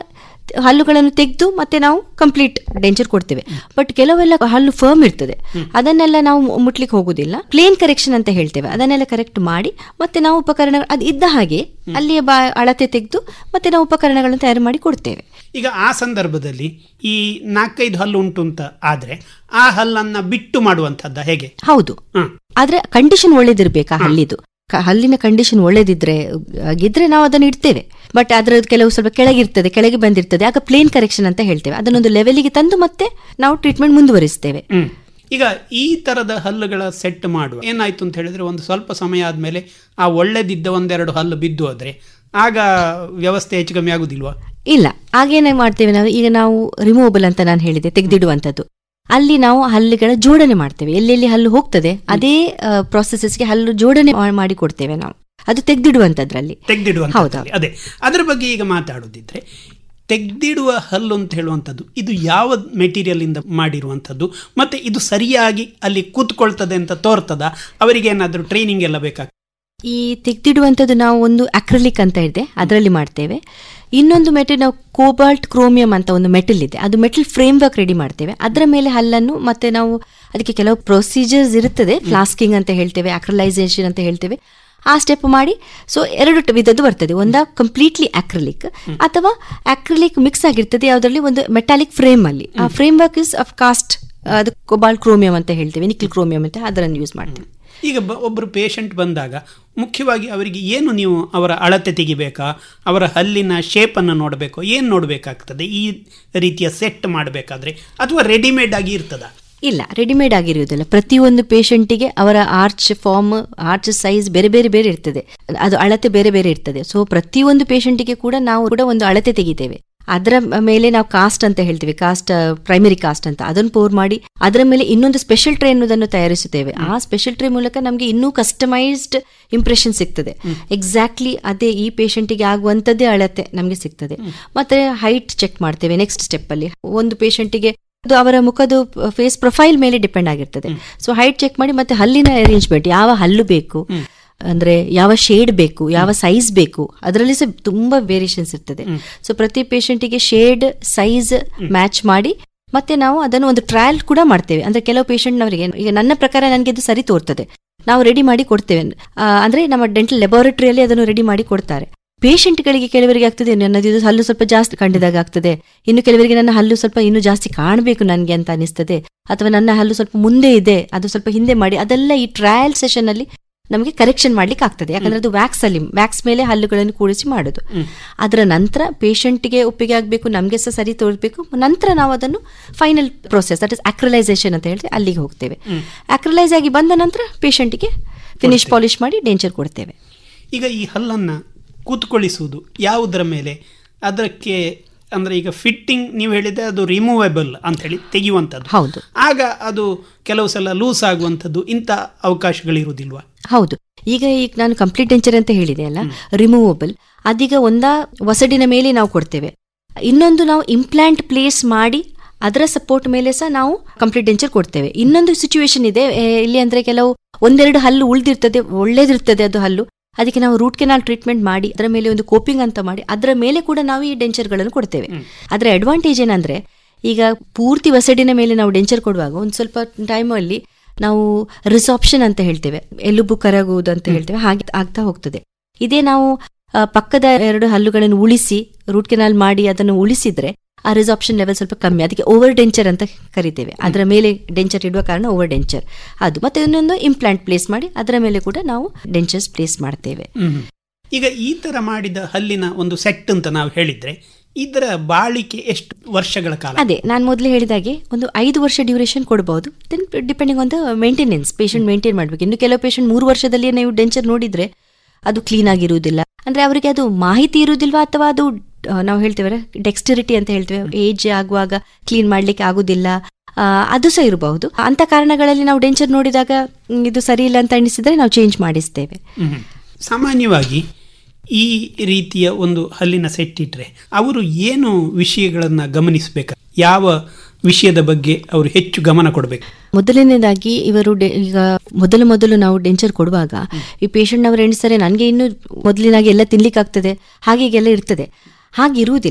S20: ಹಲ್ಲುಗಳನ್ನು ತೆಗೆದು ಮತ್ತೆ ನಾವು ಕಂಪ್ಲೀಟ್ ಡೆಂಚರ್ ಕೊಡ್ತೇವೆ ಬಟ್ ಕೆಲವೆಲ್ಲ ಹಲ್ಲು ಫರ್ಮ್ ಇರ್ತದೆ ಅದನ್ನೆಲ್ಲ ನಾವು ಮು- ಮುಟ್ಲಿಕ್ಕೆ ಹೋಗುದಿಲ್ಲ ಪ್ಲೇನ್ ಕರೆಕ್ಷನ್ ಅಂತ ಹೇಳ್ತೇವೆ ಅದನ್ನೆಲ್ಲ ಕರೆಕ್ಟ್ ಮಾಡಿ ಮತ್ತೆ ನಾವು ಉಪಕರಣ ಅದು ಇದ್ದ ಹಾಗೆ ಅಲ್ಲಿಯ ಬಾ ಅಳತೆ ತೆಗೆದು ಮತ್ತೆ ನಾವು ಉಪಕರಣಗಳನ್ನು ತಯಾರು ಮಾಡಿ ಕೊಡ್ತೇವೆ
S17: ಈಗ ಆ ಸಂದರ್ಭದಲ್ಲಿ ಈ ನಾಲ್ಕೈದು ಹಲ್ಲು ಉಂಟು ಅಂತ ಆದ್ರೆ ಆ ಹಲ್ಲನ್ನ ಬಿಟ್ಟು ಮಾಡುವಂತದ್ದ ಹೇಗೆ
S20: ಹೌದು ಆದ್ರೆ ಕಂಡೀಷನ್ ಒಳ್ಳೇದಿರ್ಬೇಕಾ ಹಲ್ಲಿದು ಕ- ಹಲ್ಲಿನ ಕಂಡೀಷನ್ ಒಳ್ಳೇದಿದ್ರೆ ಆಗಿದ್ರೆ ನಾವು ಅದನ್ನು ಇಡ್ತೇವೆ ಬಟ್ ಅದ್ರ ಕೆಲವು ಸ್ವಲ್ಪ ಕೆಳಗಿರ್ತದೆ ಕೆಳಗೆ ಬಂದಿರ್ತದೆ ಆಗ ಪ್ಲೇನ್ ಕರೆಕ್ಷನ್ ಅಂತ ಹೇಳ್ತೇವೆ ಅದನ್ನೊಂದು ಲೆವೆಲಿಗೆ ತಂದು ಮತ್ತೆ ನಾವು ಟ್ರೀಟ್ಮೆಂಟ್ ಮುಂದುವರಿಸ್ತೇವೆ
S17: ಹ್ಮ್ ಈಗ ಈ ತರದ ಹಲ್ಲುಗಳ ಸೆಟ್ ಮಾಡುವ ಏನಾಯ್ತು ಅಂತ ಹೇಳಿದ್ರೆ ಒಂದು ಸ್ವಲ್ಪ ಸಮಯ ಆದ್ಮೇಲೆ ಆ ಒಳ್ಳೆದಿದ್ದ ಒಂದೆರಡು ಹಲ್ಲು ಬಿದ್ದು ಹೋದ್ರೆ ಆಗ ವ್ಯವಸ್ಥೆ ಹೆಚ್ಚು ಕಮ್ಮಿ ಆಗುದಿಲ್ವಾ
S20: ಇಲ್ಲ ಆಗೇನೆ ಮಾಡ್ತೇವೆ ನಾವು ಈಗ ನಾವು ರಿಮೂವಬಲ್ ಅಂತ ನಾನು ಹೇಳಿದೆ ತೆಗೆದಿಡುವಂಥದ್ದು ಅಲ್ಲಿ ನಾವು ಹಲ್ಲುಗಳ ಜೋಡಣೆ ಮಾಡ್ತೇವೆ ಎಲ್ಲೆಲ್ಲಿ ಹಲ್ಲು ಹೋಗ್ತದೆ ಅದೇ ಪ್ರೊಸೆಸಸ್ಗೆ ಹಲ್ಲು ಜೋಡಣೆ ಮಾ- ಮಾಡಿ ಕೊಡ್ತೇವೆ ನಾವು ಅದು ತೆಗೆದಿಡುವಂಥದ್ರಲ್ಲಿ
S17: ತೆಗೆದಿಡುವಂತ ಅದೇ ಅದರ ಬಗ್ಗೆ ಈಗ ಮಾತಾಡೋದಿದ್ರೆ ತೆಗೆದಿಡುವ ಹಲ್ಲು ಅಂತ ಹೇಳುವಂಥದ್ದು ಇದು ಯಾವ ಮೆಟೀರಿಯಲ್ ಇಂದ ಮಾಡಿರುವಂಥದ್ದು ಮತ್ತೆ ಇದು ಸರಿಯಾಗಿ ಅಲ್ಲಿ ಕೂತ್ಕೊಳ್ತದೆ ಅಂತ ತೋರ್ತದ ಅವರಿಗೆ ಏನಾದರೂ ಟ್ರೈನಿಂಗ್ ಎಲ್ಲ ಬೇಕಾಗ್ತದೆ
S20: ಈ ತೆಗೆದಿಡುವಂಥದ್ದು ನಾವು ಒಂದು ಅಕ್ರಲಿಕ್ ಅಂತ ಇದೆ ಅದರಲ್ಲಿ ಮಾಡ್ತೇವೆ ಇನ್ನೊಂದು ಮೆಟಲ್ ನಾವು ಕೋಬಾಲ್ಟ್ ಕ್ರೋಮಿಯಂ ಅಂತ ಒಂದು ಮೆಟಲ್ ಇದೆ ಅದು ಮೆಟಲ್ ಫ್ರೇಮ್ ವರ್ಕ್ ರೆಡಿ ಮಾಡ್ತೇವೆ ಅದರ ಮೇಲೆ ಹಲ್ಲನ್ನು ಮತ್ತೆ ನಾವು ಅದಕ್ಕೆ ಕೆಲವು ಪ್ರೊಸೀಜರ್ಸ್ ಇರುತ್ತದೆ ಫ್ಲಾಸ್ಕಿಂಗ್ ಅಂತ ಹೇಳ್ತೇವೆ ಅಕ್ರಲೈಸೇಷನ್ ಅಂತ ಹೇಳ್ತೇವೆ ಆ ಸ್ಟೆಪ್ ಮಾಡಿ ಸೊ ಎರಡು ಟ- ವಿಧದ್ದು ಬರ್ತದೆ ಒಂದ ಕಂಪ್ಲೀಟ್ಲಿ ಅಕ್ರಲಿಕ್ ಅಥವಾ ಅಕ್ರಲಿಕ್ ಮಿಕ್ಸ್ ಆಗಿರ್ತದೆ ಯಾವುದರಲ್ಲಿ ಒಂದು ಮೆಟಾಲಿಕ್ ಫ್ರೇಮ್ ಅಲ್ಲಿ ಆ framework is of cast ಅದು ಕೊಬಾಲ್ಟ್ ಕ್ರೋಮಿಯಂ ಅಂತ ಹೇಳ್ತೇವೆ ನಿಖಿಲ್ ಕ್ರೋಮಿಯಂ ಅಂತ ಅದನ್ನು ಯೂಸ್ ಮಾಡ್ತೇವೆ
S17: ಈಗ ಬ ಒಬ್ಬರು ಪೇಷಂಟ್ ಬಂದಾಗ ಮುಖ್ಯವಾಗಿ ಅವರಿಗೆ ಏನು ನೀವು ಅವರ ಅಳತೆ ತೆಗಿಬೇಕಾ ಅವರ ಹಲ್ಲಿನ ಶೇಪನ್ನು ನೋಡಬೇಕು ಏನು ನೋಡಬೇಕಾಗ್ತದೆ ಈ ರೀತಿಯ ಸೆಟ್ ಮಾಡಬೇಕಾದ್ರೆ ಅಥವಾ ರೆಡಿಮೇಡ್ ಆಗಿ ಇರ್ತದ
S20: ಇಲ್ಲ ರೆಡಿಮೇಡ್ ಆಗಿರುವುದಿಲ್ಲ ಪ್ರತಿಯೊಂದು ಪೇಷಂಟಿಗೆ ಅವರ ಆರ್ಚ್ ಫಾರ್ಮ್ ಆರ್ಚ್ ಸೈಜ್ ಬೇರೆ ಬೇರೆ ಬೇರೆ ಇರ್ತದೆ ಅದು ಅಳತೆ ಬೇರೆ ಬೇರೆ ಇರ್ತದೆ ಸೊ ಪ್ರತಿಯೊಂದು ಪೇಷಂಟಿಗೆ ಕೂಡ ನಾವು ಕೂಡ ಒಂದು ಅಳತೆ ತೆಗಿತೇವೆ ಅದರ ಮೇಲೆ ನಾವು ಕಾಸ್ಟ್ ಅಂತ ಹೇಳ್ತೀವಿ ಕಾಸ್ಟ್ ಪ್ರೈಮರಿ ಕಾಸ್ಟ್ ಅಂತ ಅದನ್ನು ಪೋರ್ ಮಾಡಿ ಅದರ ಮೇಲೆ ಇನ್ನೊಂದು ಸ್ಪೆಷಲ್ ಟ್ರೇ ಅನ್ನೋದನ್ನು ತಯಾರಿಸುತ್ತೇವೆ ಆ ಸ್ಪೆಷಲ್ ಟ್ರೇ ಮೂಲಕ ನಮಗೆ ಇನ್ನೂ ಕಸ್ಟಮೈಸ್ಡ್ ಇಂಪ್ರೆಷನ್ ಸಿಗ್ತದೆ ಎಕ್ಸಾಕ್ಟ್ಲಿ ಅದೇ ಈ ಪೇಷಂಟಿಗೆ ಆಗುವಂಥದ್ದೇ ಅಳತೆ ನಮಗೆ ಸಿಗ್ತದೆ ಮತ್ತೆ ಹೈಟ್ ಚೆಕ್ ಮಾಡ್ತೇವೆ ನೆಕ್ಸ್ಟ್ ಸ್ಟೆಪ್ ಅಲ್ಲಿ ಒಂದು ಪೇಷಂಟಿಗೆ ಅದು ಅವರ ಮುಖದ ಫೇಸ್ ಪ್ರೊಫೈಲ್ ಮೇಲೆ ಡಿಪೆಂಡ್ ಆಗಿರ್ತದೆ ಸೊ ಹೈಟ್ ಚೆಕ್ ಮಾಡಿ ಮತ್ತೆ ಹಲ್ಲಿನ ಅರೇಂಜ್ಮೆಂಟ್ ಯಾವ ಹಲ್ಲು ಬೇಕು ಅಂದ್ರೆ ಯಾವ ಶೇಡ್ ಬೇಕು ಯಾವ ಸೈಜ್ ಬೇಕು ಅದರಲ್ಲಿ ಸಹ ತುಂಬಾ ವೇರಿಯೇಷನ್ಸ್ ಇರ್ತದೆ ಸೊ ಪ್ರತಿ ಪೇಷಂಟಿಗೆ ಶೇಡ್ ಸೈಜ್ ಮ್ಯಾಚ್ ಮಾಡಿ ಮತ್ತೆ ನಾವು ಅದನ್ನು ಒಂದು ಟ್ರಯಲ್ ಕೂಡ ಮಾಡ್ತೇವೆ ಅಂದ್ರೆ ಕೆಲವು ಪೇಷಂಟ್ನವರಿಗೆ ಈಗ ನನ್ನ ಪ್ರಕಾರ ನನಗೆ ಇದು ಸರಿ ತೋರ್ತದೆ ನಾವು ರೆಡಿ ಮಾಡಿ ಕೊಡ್ತೇವೆ ಆ, ಅಂದ್ರೆ ನಮ್ಮ ಡೆಂಟಲ್ ಲ್ಯಾಬೋರೇಟರಿಯಲ್ಲಿ ಅದನ್ನು ರೆಡಿ ಮಾಡಿ ಕೊಡ್ತಾರೆ ಪೇಷಂಟ್ಗಳಿಗೆ ಕೆಲವರಿಗೆ ಆಗ್ತದೆ ನನ್ನದು ಇದು ಹಲ್ಲು ಸ್ವಲ್ಪ ಜಾಸ್ತಿ ಕಂಡಿದಾಗ ಆಗ್ತದೆ ಇನ್ನು ಕೆಲವರಿಗೆ ನನ್ನ ಹಲ್ಲು ಸ್ವಲ್ಪ ಇನ್ನೂ ಜಾಸ್ತಿ ಕಾಣಬೇಕು ನನಗೆ ಅಂತ ಅನಿಸ್ತದೆ ಅಥವಾ ನನ್ನ ಹಲ್ಲು ಸ್ವಲ್ಪ ಮುಂದೆ ಇದೆ ಅದು ಸ್ವಲ್ಪ ಹಿಂದೆ ಮಾಡಿ ಅದೆಲ್ಲ ಈ ಟ್ರಯಲ್ ಸೆಷನ್ ಅಲ್ಲಿ ನಮಗೆ ಕರೆಕ್ಷನ್ ಮಾಡ್ಲಿಕ್ಕೆ ಆಗ್ತದೆ ಯಾಕಂದ್ರೆ ಅದು ವ್ಯಾಕ್ಸ್ ಅಲ್ಲಿ ವ್ಯಾಕ್ಸ್ ಮೇಲೆ ಹಲ್ಲುಗಳನ್ನು ಕೂಡಿಸಿ ಮಾಡೋದು ಅದರ ನಂತರ ಪೇಷಂಟ್ಗೆ ಒಪ್ಪಿಗೆ ಆಗಬೇಕು ನಮಗೆ ಸಹ ಸರಿ ತೋರಿಸಬೇಕು ನಂತರ ನಾವು ಅದನ್ನು final process that is acrylization ಅಂತ ಹೇಳ್ತೀವಿ ಅಲ್ಲಿಗೆ ಹೋಗ್ತೇವೆ ಅಕ್ರಲೈಸ್ ಆಗಿ ಬಂದ ನಂತರ ಪೇಷಂಟ್ಗೆ ಫಿನಿಶ್ ಪಾಲಿಶ್ ಮಾಡಿ ಡೆಂಚರ್ ಕೊಡ್ತೇವೆ
S17: ಈಗ ಈ ಹಲ್ಲನ್ನು ಕೂತ್ಕೊಳ್ಳಿಸುವುದು ಯಾವುದರ ಮೇಲೆ ಅದಕ್ಕೆ ಅಂದ್ರೆ ಈಗ ಫಿಟ್ಟಿಂಗ್ ನೀವು ಹೇಳಿದ್ರೆ ಅದು ರಿಮೂವೇಬಲ್ ಅಂತ ಹೇಳಿ ತೆಗೆಯುವಂಥದ್ದು
S20: ಹೌದು
S17: ಆಗ ಅದು ಕೆಲವು ಸಲ ಲೂಸ್ ಆಗುವಂಥದ್ದು ಇಂಥ ಅವಕಾಶಗಳಿರುವುದಿಲ್ವಾ
S20: ಹೌದು ಈಗ ಈಗ ನಾನು ಕಂಪ್ಲೀಟ್ ಡೆಂಚರ್ ಅಂತ ಹೇಳಿದೆ ಅಲ್ಲ ರಿಮೂವಬಲ್ ಅದೀಗ ಒಂದ ವಸಡಿನ ಮೇಲೆ ನಾವು ಕೊಡ್ತೇವೆ ಇನ್ನೊಂದು ನಾವು ಇಂಪ್ಲಾಂಟ್ ಪ್ಲೇಸ್ ಮಾಡಿ ಅದರ ಸಪೋರ್ಟ್ ಮೇಲೆ ಸಹ ನಾವು ಕಂಪ್ಲೀಟ್ ಡೆಂಚರ್ ಕೊಡ್ತೇವೆ ಇನ್ನೊಂದು ಸಿಚುವೇಶನ್ ಇದೆ ಏ, ಇಲ್ಲಿ ಅಂದ್ರೆ ಕೆಲವು ಒಂದೆರಡು ಹಲ್ಲು ಉಳಿದಿರ್ತದೆ ಒಳ್ಳೇದಿರ್ತದೆ ಅದು ಹಲ್ಲು ಅದಕ್ಕೆ ನಾವು ರೂಟ್ ಕೆನಾಲ್ ಟ್ರೀಟ್ಮೆಂಟ್ ಮಾಡಿ ಅದರ ಮೇಲೆ ಒಂದು ಕೋಪಿಂಗ್ ಅಂತ ಮಾಡಿ ಅದರ ಮೇಲೆ ಕೂಡ ನಾವು ಈ ಡೆಂಚರ್ಗಳನ್ನು ಕೊಡ್ತೇವೆ ಅದರ ಅಡ್ವಾಂಟೇಜ್ ಏನಂದ್ರೆ ಈಗ ಪೂರ್ತಿ ವಸಡಿನ ಮೇಲೆ ನಾವು ಡೆಂಚರ್ ಕೊಡುವಾಗ ಒಂದು ಸ್ವಲ್ಪ ಟೈಮಲ್ಲಿ ನಾವು ರಿಸಾಪ್ಷನ್ ಅಂತ ಹೇಳ್ತೇವೆ ಎಲುಬು ಕರಗುವುದು ಅಂತ ಹೇಳ್ತೇವೆ ಹಾಗೆ ಆಗ್ತಾ ಹೋಗ್ತದೆ ಇದೇ ನಾವು ಆ, ಪಕ್ಕದ ಎರಡು ಹಲ್ಲುಗಳನ್ನು ಉಳಿಸಿ ರೂಟ್ ಕೆನಾಲ್ ಮಾಡಿ ಅದನ್ನು ಉಳಿಸಿದ್ರೆ ಆ ರಿಸಾಪ್ಷನ್ ಲೆವೆಲ್ ಸ್ವಲ್ಪ ಕಮ್ಮಿ ಅದಕ್ಕೆ ಓವರ್ ಡೆಂಚರ್ ಅಂತ ಕರಿತೇವೆ ಅದರ ಮೇಲೆ ಡೆಂಚರ್ ಇಡುವ ಕಾರಣ ಓವರ್ ಡೆಂಚರ್ ಅದು ಮತ್ತೆ ಇನ್ನೊಂದು ಇಂಪ್ಲಾಂಟ್ ಪ್ಲೇಸ್ ಮಾಡಿ ಅದರ ಮೇಲೆ ಕೂಡ ನಾವು ಡೆಂಚರ್ಸ್ ಪ್ಲೇಸ್ ಮಾಡ್ತೇವೆ
S17: ಹ್ಮ್. ಈಗ ಈ ತರ ಮಾಡಿದ ಹಲ್ಲಿನ ಒಂದು ಸೆಟ್ ಅಂತ ನಾವು ಹೇಳಿದ್ರೆ ಇದರ ಬಾಳಿಕೆ ಎಷ್ಟು ವರ್ಷಗಳ ಕಾಲ
S20: ಅದೇ ನಾನು ಮೊದಲೇ ಹೇಳಿದಾಗೆ ಒಂದು ಐದು ವರ್ಷ ಡ್ಯೂರೇಷನ್ ಕೊಡಬಹುದು then depending on the maintenance patient maintain ಮಾಡಬೇಕು ಇನ್ನು ಕೆಲವು ಪೇಷಂಟ್ ಮೂರು ವರ್ಷದಲ್ಲಿ ನೀವು ಡೆಂಚರ್ ನೋಡಿದ್ರೆ ಅದು ಕ್ಲೀನ್ ಆಗಿರುವುದಿಲ್ಲ ಅಂದ್ರೆ ಅವರಿಗೆ ಅದು ಮಾಹಿತಿ ಇರುವುದಿಲ್ವಾ ಅಥವಾ ಅದು ಆ, ನಾವು ಹೇಳ್ತೇವೆ ಡೆಕ್ಸ್ಟಿರಿಟಿ ಅಂತ ಹೇಳ್ತೇವೆ ಏಜ್ ಆಗುವಾಗ ಕ್ಲೀನ್ ಮಾಡ್ಲಿಕ್ಕೆ ಆಗುದಿಲ್ಲ ಆ, ಅದು ಸಹ ಇರಬಹುದು ಅಂತ ಕಾರಣಗಳಲ್ಲಿ ನಾವು ಡೆಂಚರ್ ನೋಡಿದಾಗ ಮ್, ಇದು ಸರಿ ಇಲ್ಲ ಅಂತ ಅನಿಸಿದ್ರೆ ನಾವು ಚೇಂಜ್ ಮಾಡಿಸ್ತೇವೆ
S17: ಹ್ಮ್. ಸಾಮಾನ್ಯವಾಗಿ ಈ ರೀತಿಯ ಒಂದು ಹಲ್ಲಿನ ಸೆಟ್ ಇಟ್ರೆ ಅವರು ಏನು ವಿಷಯಗಳನ್ನ ಗಮನಿಸಬೇಕು ಯಾವ ವಿಷಯದ ಬಗ್ಗೆ ಅವರು ಹೆಚ್ಚು ಗಮನ ಕೊಡಬೇಕು
S20: ಮೊದಲನೇದಾಗಿ ಇವರು ಡೆ- ಈಗ ಮೊದಲು ಮೊದಲು ನಾವು ಡೆಂಚರ್ ಕೊಡುವಾಗ ಈ ಪೇಷಂಟ್ ಅವರು ಎಣಿಸ್ತಾರೆ ನನಗೆ ಇನ್ನು ಮೊದಲಿನಾಗಿ ಎಲ್ಲ ತಿನ್ಲಿಕ್ಕೆ ಆಗ್ತದೆ ಹಾಗೆ ಹೀಗೆಲ್ಲ ಇರ್ತದೆ ಹಾಗೆ ಇರುವುದಿಲ್ಲ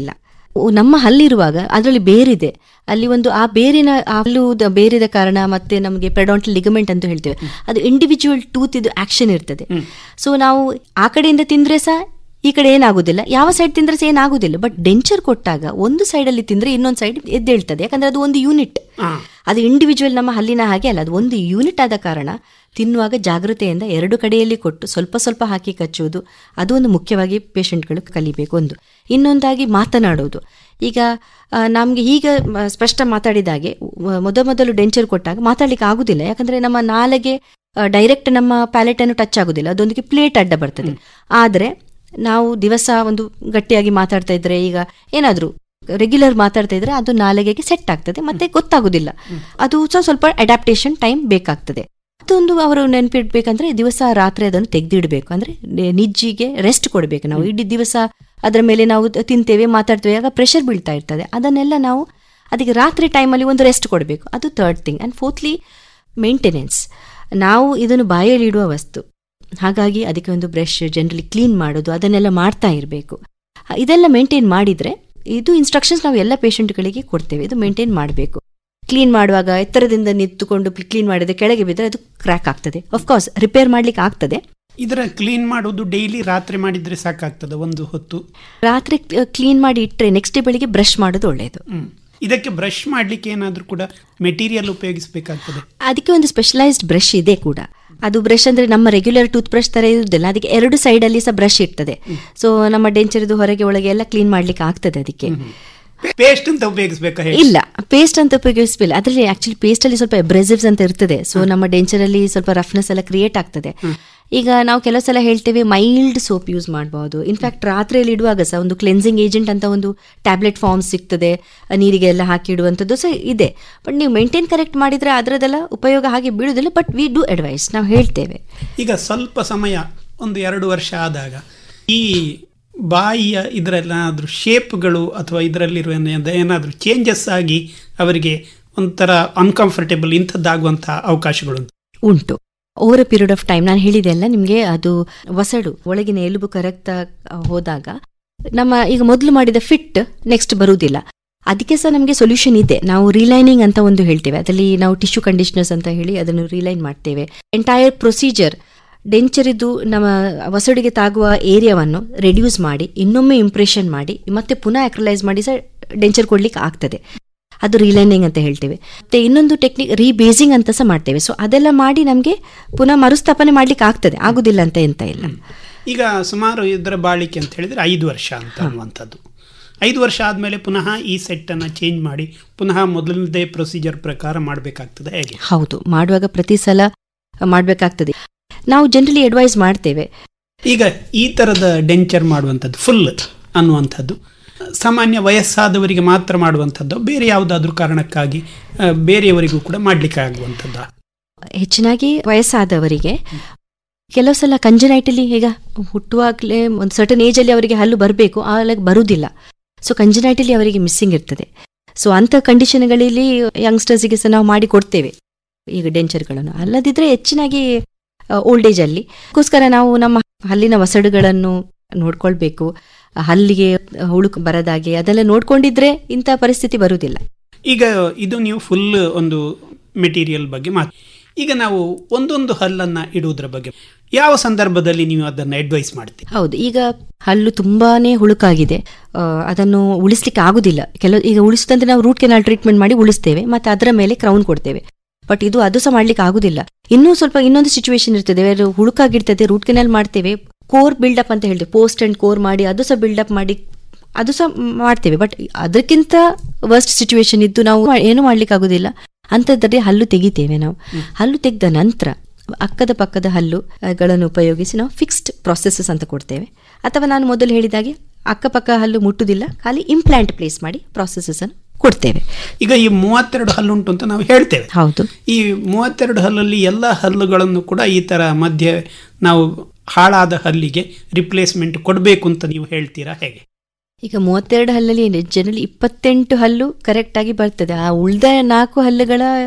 S20: ಉ- ನಮ್ಮ ಹಲ್ಲಿರುವಾಗ ಅದರಲ್ಲಿ ಬೇರಿದೆ ಅಲ್ಲಿ ಒಂದು ಆ ಬೇರಿನ ಆ ಹಲ್ಲು ದ- ಬೇರಿದ ಕಾರಣ ಮತ್ತೆ ನಮಗೆ ಪ್ರೆಡಾಂಟಲ್ ಲಿಗಮೆಂಟ್ ಅಂತ ಹೇಳ್ತೇವೆ ಅದು ಇಂಡಿವಿಜುವಲ್ ಟೂತ್ ಇದು ಆಕ್ಷನ್ ಇರ್ತದೆ ಸೊ ನಾವು ಆ ಕಡೆಯಿಂದ ತಿಂದ್ರೆ ಸಹ ಈ ಕಡೆ ಏನಾಗುದಿಲ್ಲ ಯಾವ ಸೈಡ್ ತಿಂದ್ರೆ ಸಹ ಏನಾಗುದಿಲ್ಲ ಬಟ್ ಡೆಂಚರ್ ಕೊಟ್ಟಾಗ ಒಂದು ಸೈಡ್ ಅಲ್ಲಿ ತಿಂದ್ರೆ ಇನ್ನೊಂದು ಸೈಡ್ ಎದ್ದೇಳ್ತದೆ ಯಾಕಂದ್ರೆ ಅದು ಒಂದು ಯೂನಿಟ್ ಅದು ಇಂಡಿವಿಜುವಲ್ ನಮ್ಮ ಹಲ್ಲಿನ ಹಾಗೆ ಅಲ್ಲ ಅದು ಒಂದು ಯೂನಿಟ್ ಆದ ಕಾರಣ ತಿನ್ನುವಾಗ ಜಾಗೃತೆಯಿಂದ ಎರಡು ಕಡೆಯಲ್ಲಿ ಕೊಟ್ಟು ಸ್ವಲ್ಪ ಸ್ವಲ್ಪ ಹಾಕಿ ಕಚ್ಚುವುದು ಅದು ಒಂದು ಮುಖ್ಯವಾಗಿ ಪೇಷಂಟ್ಗಳು ಕಲಿಬೇಕು ಒಂದು ಇನ್ನೊಂದಾಗಿ ಮಾತನಾಡೋದು ಈಗ ನಮಗೆ ಈಗ ಮ- ಸ್ಪಷ್ಟ ಮಾತಾಡಿದಾಗೆ ವ- ಮೊದ ಮೊದಲು ಡೆಂಚರ್ ಕೊಟ್ಟಾಗ ಮಾತಾಡ್ಲಿಕ್ಕೆ ಆಗುದಿಲ್ಲ ಯಾಕಂದ್ರೆ ನಮ್ಮ ನಾಲೆಗೆ ಡೈರೆಕ್ಟ್ ನಮ್ಮ ಪ್ಯಾಲೆಟ್ ಅನ್ನು ಟಚ್ ಆಗುದಿಲ್ಲ ಅದೊಂದಿಗೆ ಪ್ಲೇಟ್ ಅಡ್ಡ ಬರ್ತದೆ ಆದ್ರೆ ನಾವು ದಿವಸ ಒಂದು ಗಟ್ಟಿಯಾಗಿ ಮಾತಾಡ್ತಾ ಇದ್ರೆ ಈಗ ಏನಾದ್ರೂ ರೆಗ್ಯುಲರ್ ಮಾತಾಡ್ತಾ ಇದ್ರೆ ಅದು ನಾಲಿಗೆಗೆ ಸೆಟ್ ಆಗ್ತದೆ ಮತ್ತೆ ಗೊತ್ತಾಗುದಿಲ್ಲ ಅದು ಸಹ ಸ್ವಲ್ಪ ಅಡಾಪ್ಟೇಷನ್ ಟೈಮ್ ಬೇಕಾಗ್ತದೆ ಮತ್ತೊಂದು ಅವರು ನೆನಪಿಡ್ಬೇಕಂದ್ರೆ ದಿವಸ ರಾತ್ರಿ ಅದನ್ನು ತೆಗೆದಿಡಬೇಕು ಅಂದ್ರೆ ನೆ- ನಿಜ್ಜಿಗೆ ರೆಸ್ಟ್ ಕೊಡಬೇಕು ನಾವು ಇಡೀ ದಿವಸ ಅದರ ಮೇಲೆ ನಾವು ತ- ತಿಂತೇವೆ ಮಾತಾಡ್ತೇವೆ ಆಗ ಪ್ರೆಷರ್ ಬೀಳ್ತಾ ಇರ್ತದೆ ಅದನ್ನೆಲ್ಲ ನಾವು ಅದಕ್ಕೆ ರಾತ್ರಿ ಟೈಮಲ್ಲಿ ಒಂದು ರೆಸ್ಟ್ ಕೊಡಬೇಕು ಅದು third thing and fourthly maintenance ನಾವು ಇದನ್ನು ಬಾಯಲ್ಲಿ ಇಡುವ ವಸ್ತು ಹಾಗಾಗಿ ಅದಕ್ಕೆ ಒಂದು ಬ್ರಷ್ ಜನರಲಿ ಕ್ಲೀನ್ ಮಾಡೋದು ಅದನ್ನೆಲ್ಲ ಮಾಡ್ತಾ ಇರಬೇಕು ಇದೆಲ್ಲ ಮೇಂಟೈನ್ ಮಾಡಿದ್ರೆ ಇದು ಇನ್ಸ್ಟ್ರಕ್ಷನ್ಸ್ ನಾವು ಎಲ್ಲ ಪೇಷಂಟ್ಗಳಿಗೆ ಕೊಡ್ತೇವೆ ಇದು ಮೇಂಟೈನ್ ಮಾಡಬೇಕು ಕ್ಲೀನ್ ಮಾಡುವಾಗ ಎತ್ತರದಿಂದ ನಿಂತುಕೊಂಡು ಕ್ಲೀನ್ ಮಾಡಿದ್ರೆ ಕೆಳಗೆ ಬಿದ್ದರೆ ಅದು ಕ್ರ್ಯಾಕ್ ಆಗ್ತದೆ ಅಫ್ಕೋರ್ಸ್ ರಿಪೇರ್ ಮಾಡ್ಲಿಕ್ಕೆ ಆಗ್ತದೆ
S17: ಇದರ ಕ್ಲೀನ್ ಮಾಡೋದು ಡೈಲಿ ರಾತ್ರಿ ಮಾಡಿದ್ರೆ ಸಾಕಾಗ್ತದೆ ಒಂದು ಹೊತ್ತು
S20: ರಾತ್ರಿ ಕ್ಲೀನ್ ಮಾಡಿ ಇಟ್ಟರೆ ನೆಕ್ಸ್ಟ್ ಡೇ ಬೆಳಿಗ್ಗೆ ಬ್ರಷ್ ಮಾಡೋದು ಒಳ್ಳೆಯದು
S17: ಹ್ಮ್. ಇದಕ್ಕೆ ಬ್ರಷ್ ಮಾಡ್ಲಿಕ್ಕೆ ಏನಾದ್ರೂ ಕೂಡ ಮೆಟೀರಿಯಲ್ ಉಪಯೋಗಿಸಬೇಕಾಗ್ತದೆ
S20: ಅದಕ್ಕೆ ಒಂದು ಸ್ಪೆಷಲೈಸ್ಡ್ ಬ್ರಷ್ ಇದೆ ಕೂಡ ಅದು ಬ್ರಷ್ ಅಂದ್ರೆ ನಮ್ಮ ರೆಗ್ಯುಲರ್ ಟೂತ್ ಬ್ರಷ್ ತರ ಇರುವುದಿಲ್ಲ ಅದಕ್ಕೆ ಎರಡು ಸೈಡ್ ಅಲ್ಲಿ ಸಹ ಬ್ರಷ್ ಇರ್ತದೆ ಸೊ ನಮ್ಮ ಡೆಂಚರ್ದು ಹೊರಗೆ ಒಳಗೆ ಎಲ್ಲ ಕ್ಲೀನ್ ಮಾಡ್ಲಿಕ್ಕೆ ಆಗ್ತದೆ ಅದಕ್ಕೆ
S17: ಪೇಸ್ಟ್ ಅಂತ ಉಪಯೋಗಿಸ್ಬೇಕಾ ಹೇಳಿ
S20: ಇಲ್ಲ ಪೇಸ್ಟ್ ಅಂತ ಉಪಯೋಗಿಸಲಿಲ್ಲ ಅದರಲ್ಲಿ ಆಕ್ಚುಲಿ ಪೇಸ್ಟ್ ಅಲ್ಲಿ ಸ್ವಲ್ಪ ಎಬ್ರೆಸಿವ್ಸ್ ಅಂತ ಇರ್ತದೆ ಸೊ ನಮ್ಮ ಡೆಂಚರ್ ಅಲ್ಲಿ ಸ್ವಲ್ಪ ರಫ್ನೆಸ್ ಎಲ್ಲ ಕ್ರಿಯೇಟ್ ಆಗ್ತದೆ ಈಗ ನಾವು ಕೆಲವು ಸಲ ಹೇಳ್ತೇವೆ ಮೈಲ್ಡ್ ಸೋಪ್ ಯೂಸ್ ಮಾಡಬಹುದು ಇನ್ಫ್ಯಾಕ್ಟ್ ರಾತ್ರಿಯಲ್ಲಿ ಇಡುವಾಗ ಸಹ ಒಂದು ಕ್ಲೆನ್ಸಿಂಗ್ ಏಜೆಂಟ್ ಅಂತ ಒಂದು ಟ್ಯಾಬ್ಲೆಟ್ ಫಾರ್ಮ್ ಸಿಗ್ತದೆ ಆ ನೀರಿಗೆ ಎಲ್ಲ ಹಾಕಿ ಇಡುವಂಥದ್ದು ಸಹ ಇದೆ ಬಟ್ ನೀವು ಮೇಂಟೈನ್ ಕರೆಕ್ಟ್ ಮಾಡಿದ್ರೆ ಅದರದೆಲ್ಲ ಉಪಯೋಗ ಹಾಗೆ ಬೀಳುವುದಿಲ್ಲ ಬಟ್ ವಿ ಡೂ ಅಡ್ವೈಸ್ ನಾವು ಹೇಳ್ತೇವೆ
S17: ಈಗ ಸ್ವಲ್ಪ ಸಮಯ ಒಂದು ಎರಡು ವರ್ಷ ಆದಾಗ ಈ ಬಾಯಿಯ ಇದರಲ್ಲಾದ್ರೂ ಶೇಪ್ಗಳು ಅಥವಾ ಇದರಲ್ಲಿರುವ ಏನಾದರೂ ಚೇಂಜಸ್ ಆಗಿ ಅವರಿಗೆ ಒಂಥರ ಅನ್ಕಂಫರ್ಟೇಬಲ್ ಇಂಥದ್ದಾಗುವಂಥ ಅವಕಾಶಗಳುಂಟು
S20: ಉಂಟು over a period of time ನಾನು ಹೇಳಿದೆ ಅಲ್ಲ ನಿಮಗೆ ಅದು ವಸಡು ಒಳಗಿನ ಎಲುಬು ಕರಗ್ತಾ ಹೋದಾಗ ನಮ್ಮ ಈಗ ಮೊದಲು ಮಾಡಿದ ಫಿಟ್ ನೆಕ್ಸ್ಟ್ ಬರುವುದಿಲ್ಲ ಅದಕ್ಕೆ ಸಹ ನಮಗೆ ಸೊಲ್ಯೂಷನ್ ಇದೆ ನಾವು ರಿಲೈನಿಂಗ್ ಅಂತ ಒಂದು ಹೇಳ್ತೇವೆ ಅದರಲ್ಲಿ ನಾವು ಟಿಶ್ಯೂ ಕಂಡೀಷನರ್ಸ್ ಅಂತ ಹೇಳಿ ಅದನ್ನು ರಿಲೈನ್ ಮಾಡ್ತೇವೆ ಎಂಟೈರ್ ಪ್ರೊಸೀಜರ್ ಡೆಂಚರಿದ್ದು ನಮ್ಮ ವಸಡಿಗೆ ತಾಗುವ ಏರಿಯಾವನ್ನು ರೆಡ್ಯೂಸ್ ಮಾಡಿ ಇನ್ನೊಮ್ಮೆ ಇಂಪ್ರೆಷನ್ ಮಾಡಿ ಮತ್ತೆ ಪುನಃ ಅಕ್ರಲೈಸ್ ಮಾಡಿ ಸಹ ಡೆಂಚರ್ ಕೊಡ್ಲಿಕ್ಕೆ ಆಗ್ತದೆ ಅದು ರಿಲೈನಿಂಗ್ ಅಂತ ಹೇಳ್ತೇವೆ ಮತ್ತೆ ಇನ್ನೊಂದು ಟೆಕ್ನಿಕ್ ರೀಬೇಸಿಂಗ್ ಅಂತ ಸಹ ಮಾಡ್ತೇವೆ ಸೊ ಅದೆಲ್ಲ ಮಾಡಿ ನಮಗೆ ಪುನಃ ಮರುಸ್ಥಾಪನೆ ಮಾಡ್ಲಿಕ್ಕೆ ಆಗ್ತದೆ ಆಗುದಿಲ್ಲ ಅಂತ ಎಂತ ಇಲ್ಲ
S17: ಈಗ ಸುಮಾರು ಇದರ ಬಾಳಿಕೆ ಅಂತ ಹೇಳಿದ್ರೆ ಐದು ವರ್ಷ ಅಂತ ಅನ್ನುವಂಥದ್ದು ಐದು ವರ್ಷ ಆದಮೇಲೆ ಪುನಃ ಈ ಸೆಟ್ಟನ್ನು ಚೇಂಜ್ ಮಾಡಿ ಪುನಃ ಮೊದಲನೇ ಪ್ರೊಸೀಜರ್ ಪ್ರಕಾರ ಮಾಡಬೇಕಾಗ್ತದೆ ಹೇಗೆ
S20: ಹೌದು ಮಾಡುವಾಗ ಪ್ರತಿ ಸಲ ಮಾಡಬೇಕಾಗ್ತದೆ ನಾವು ಜನರಲಿ ಅಡ್ವೈಸ್ ಮಾಡ್ತೇವೆ
S17: ಈಗ ಈ ಥರದ ಡೆಂಚರ್ ಮಾಡುವಂಥದ್ದು ಫುಲ್ ಅನ್ನುವಂಥದ್ದು ಸಾಮಾನ್ಯ ವಯಸ್ಸಾದವರಿಗೆ ಮಾತ್ರ ಮಾಡುವಂಥದ್ದು ಬೇರೆ ಯಾವುದಾದ್ರೂ ಕಾರಣಕ್ಕಾಗಿ ಆ, ಬೇರೆಯವರಿಗೂ ಕೂಡ ಮಾಡಲಿಕ್ಕೆ ಆಗುವಂಥದ್ದು
S20: ಹೆಚ್ಚಿನಾಗಿ ವಯಸ್ಸಾದವರಿಗೆ ಕೆಲವು ಸಲ ಕಂಜನೈಟಲಿ ಈಗ ಹುಟ್ಟುವಾಗಲೇ ಒಂದು ಸರ್ಟನ್ ಏಜಲ್ಲಿ ಅವರಿಗೆ ಹಲ್ಲು ಬರಬೇಕು ಆಗ ಬರುವುದಿಲ್ಲ ಸೊ ಕಂಜನೈಟಲಿ ಅವರಿಗೆ ಮಿಸ್ಸಿಂಗ್ ಇರ್ತದೆ ಸೊ ಅಂಥ ಕಂಡೀಷನ್ಗಳಲ್ಲಿ ಯಂಗ್ಸ್ಟರ್ಸಿಗೆ ಸಹ ನಾವು ಮಾಡಿ ಕೊಡ್ತೇವೆ ಈಗ ಡೆಂಚರ್ಗಳನ್ನು ಅಲ್ಲದಿದ್ರೆ ಹೆಚ್ಚಿನಾಗಿ ಓಲ್ಡ್ ಏಜ್ ಅಲ್ಲಿ ಅದಕ್ಕೋಸ್ಕರ ನಾವು ನಮ್ಮ ಹಲ್ಲಿನ ವಸಡುಗಳನ್ನು ನೋಡ್ಕೊಳ್ಬೇಕು ಆ ಹಲ್ಲಿಗೆ ಹುಳುಕು ಬರದಾಗೆ ಅದೆಲ್ಲ ನೋಡ್ಕೊಂಡಿದ್ರೆ ಇಂಥ ಪರಿಸ್ಥಿತಿ ಬರುವುದಿಲ್ಲ
S17: ಈಗ ಇದು ನೀವು ಫುಲ್ ಒಂದು ಮೆಟೀರಿಯಲ್ ಬಗ್ಗೆ ಮಾತು ಈಗ ನಾವು ಒಂದೊಂದು ಹಲ್ಲನ್ನು ಇಡುವುದರ ಬಗ್ಗೆ ಯಾವ ಸಂದರ್ಭದಲ್ಲಿ ನೀವು ಅದನ್ನು ಅಡ್ವೈಸ್ ಮಾಡ್ತೀವಿ
S20: ಹೌದು ಈಗ ಹಲ್ಲು ತುಂಬಾನೇ ಹುಳುಕಾಗಿದೆ ಆ, ಅದನ್ನು ಉಳಿಸ್ಲಿಕ್ಕೆ ಆಗುದಿಲ್ಲ ಕೆಲವು ಈಗ ಉಳಿಸುದಂದ್ರೆ ನಾವು ರೂಟ್ ಕೆನಾಲ್ ಟ್ರೀಟ್ಮೆಂಟ್ ಮಾಡಿ ಉಳಿಸ್ತೇವೆ ಮತ್ತೆ ಅದರ ಮೇಲೆ ಕ್ರೌನ್ ಕೊಡ್ತೇವೆ ಬಟ್ ಇದು ಅದು ಸಹ ಮಾಡ್ಲಿಕ್ಕೆ ಆಗುದಿಲ್ಲ ಇನ್ನೂ ಸ್ವಲ್ಪ ಇನ್ನೊಂದು ಸಿಚುವೇಶನ್ ಇರ್ತದೆ ಬೇರೆ ಹುಳುಕಾಗಿರ್ತದೆ ರೂಟ್ ಕೆನಾಲ್ ಮಾಡ್ತೇವೆ ಕೋರ್ ಬಿಲ್ಡಪ್ ಅಂತ ಹೇಳ್ತೇವೆ ಪೋಸ್ಟ್ ಅಂಡ್ ಕೋರ್ ಮಾಡಿ ಅದು ಸಹ ಬಿಲ್ಡಪ್ ಮಾಡಿ ಅದು ಸಹ ಮಾಡ್ತೇವೆ ಬಟ್ ಅದಕ್ಕಿಂತ ವರ್ಸ್ಟ್ ಸಿಚುವೇಶನ್ ಇದ್ದು ನಾವು ಏನು ಮಾಡ್ಲಿಕ್ಕೆ ಆಗುದಿಲ್ಲ ಅಂಥದ್ರಲ್ಲಿ ಹಲ್ಲು ತೆಗಿತೇವೆ ನಾವು ಹಲ್ಲು ತೆಗೆದ ನಂತರ ಅಕ್ಕದ ಪಕ್ಕದ ಹಲ್ಲು ಆ, ಗಳನ್ನು ಉಪಯೋಗಿಸಿ ನಾವು ಫಿಕ್ಸ್ಡ್ ಪ್ರೊಸೆಸಸ್ ಅಂತ ಕೊಡ್ತೇವೆ ಅಥವಾ ನಾನು ಮೊದಲು ಹೇಳಿದಾಗೆ ಅಕ್ಕಪಕ್ಕ ಹಲ್ಲು ಮುಟ್ಟುದಿಲ್ಲ ಖಾಲಿ ಇಂಪ್ಲಾಂಟ್ ಪ್ಲೇಸ್ ಮಾಡಿ ಪ್ರೊಸೆಸಸ್ ಅನ್ನು ಕೊಡ್ತೇವೆ
S17: ಈಗ ಈ ಮೂವತ್ತೆರಡು ಹಲ್ಲುಂಟು ಅಂತ ನಾವು ಹೇಳ್ತೇವೆ
S20: ಹೌದು
S17: ಈ ಮೂವತ್ತೆರಡು ಹಲ್ಲಲ್ಲಿ ಎಲ್ಲ ಹಲ್ಲುಗಳನ್ನು ಕೂಡ ಈ ತರ ಮಧ್ಯೆ ನಾವು ಹಾಳಾದ ಹಲ್ಲಿಗೆ ರಿಪ್ಲೇಸ್ಮೆಂಟ್ ಕೊಡಬೇಕು ಅಂತ ನೀವು ಹೇಳ್ತೀರಾ ಹೇಗೆ
S20: ಈಗ ಮೂವತ್ತೆರಡು ಹಲ್ಲಲ್ಲಿ ಜನರಲಿ ಇಪ್ಪತ್ತೆಂಟು ಹಲ್ಲು ಕರೆಕ್ಟ್ ಆಗಿ ಬರ್ತದೆ ಆ ಉಳ್ದ ನಾಲ್ಕು ಹಲ್ಲುಗಳ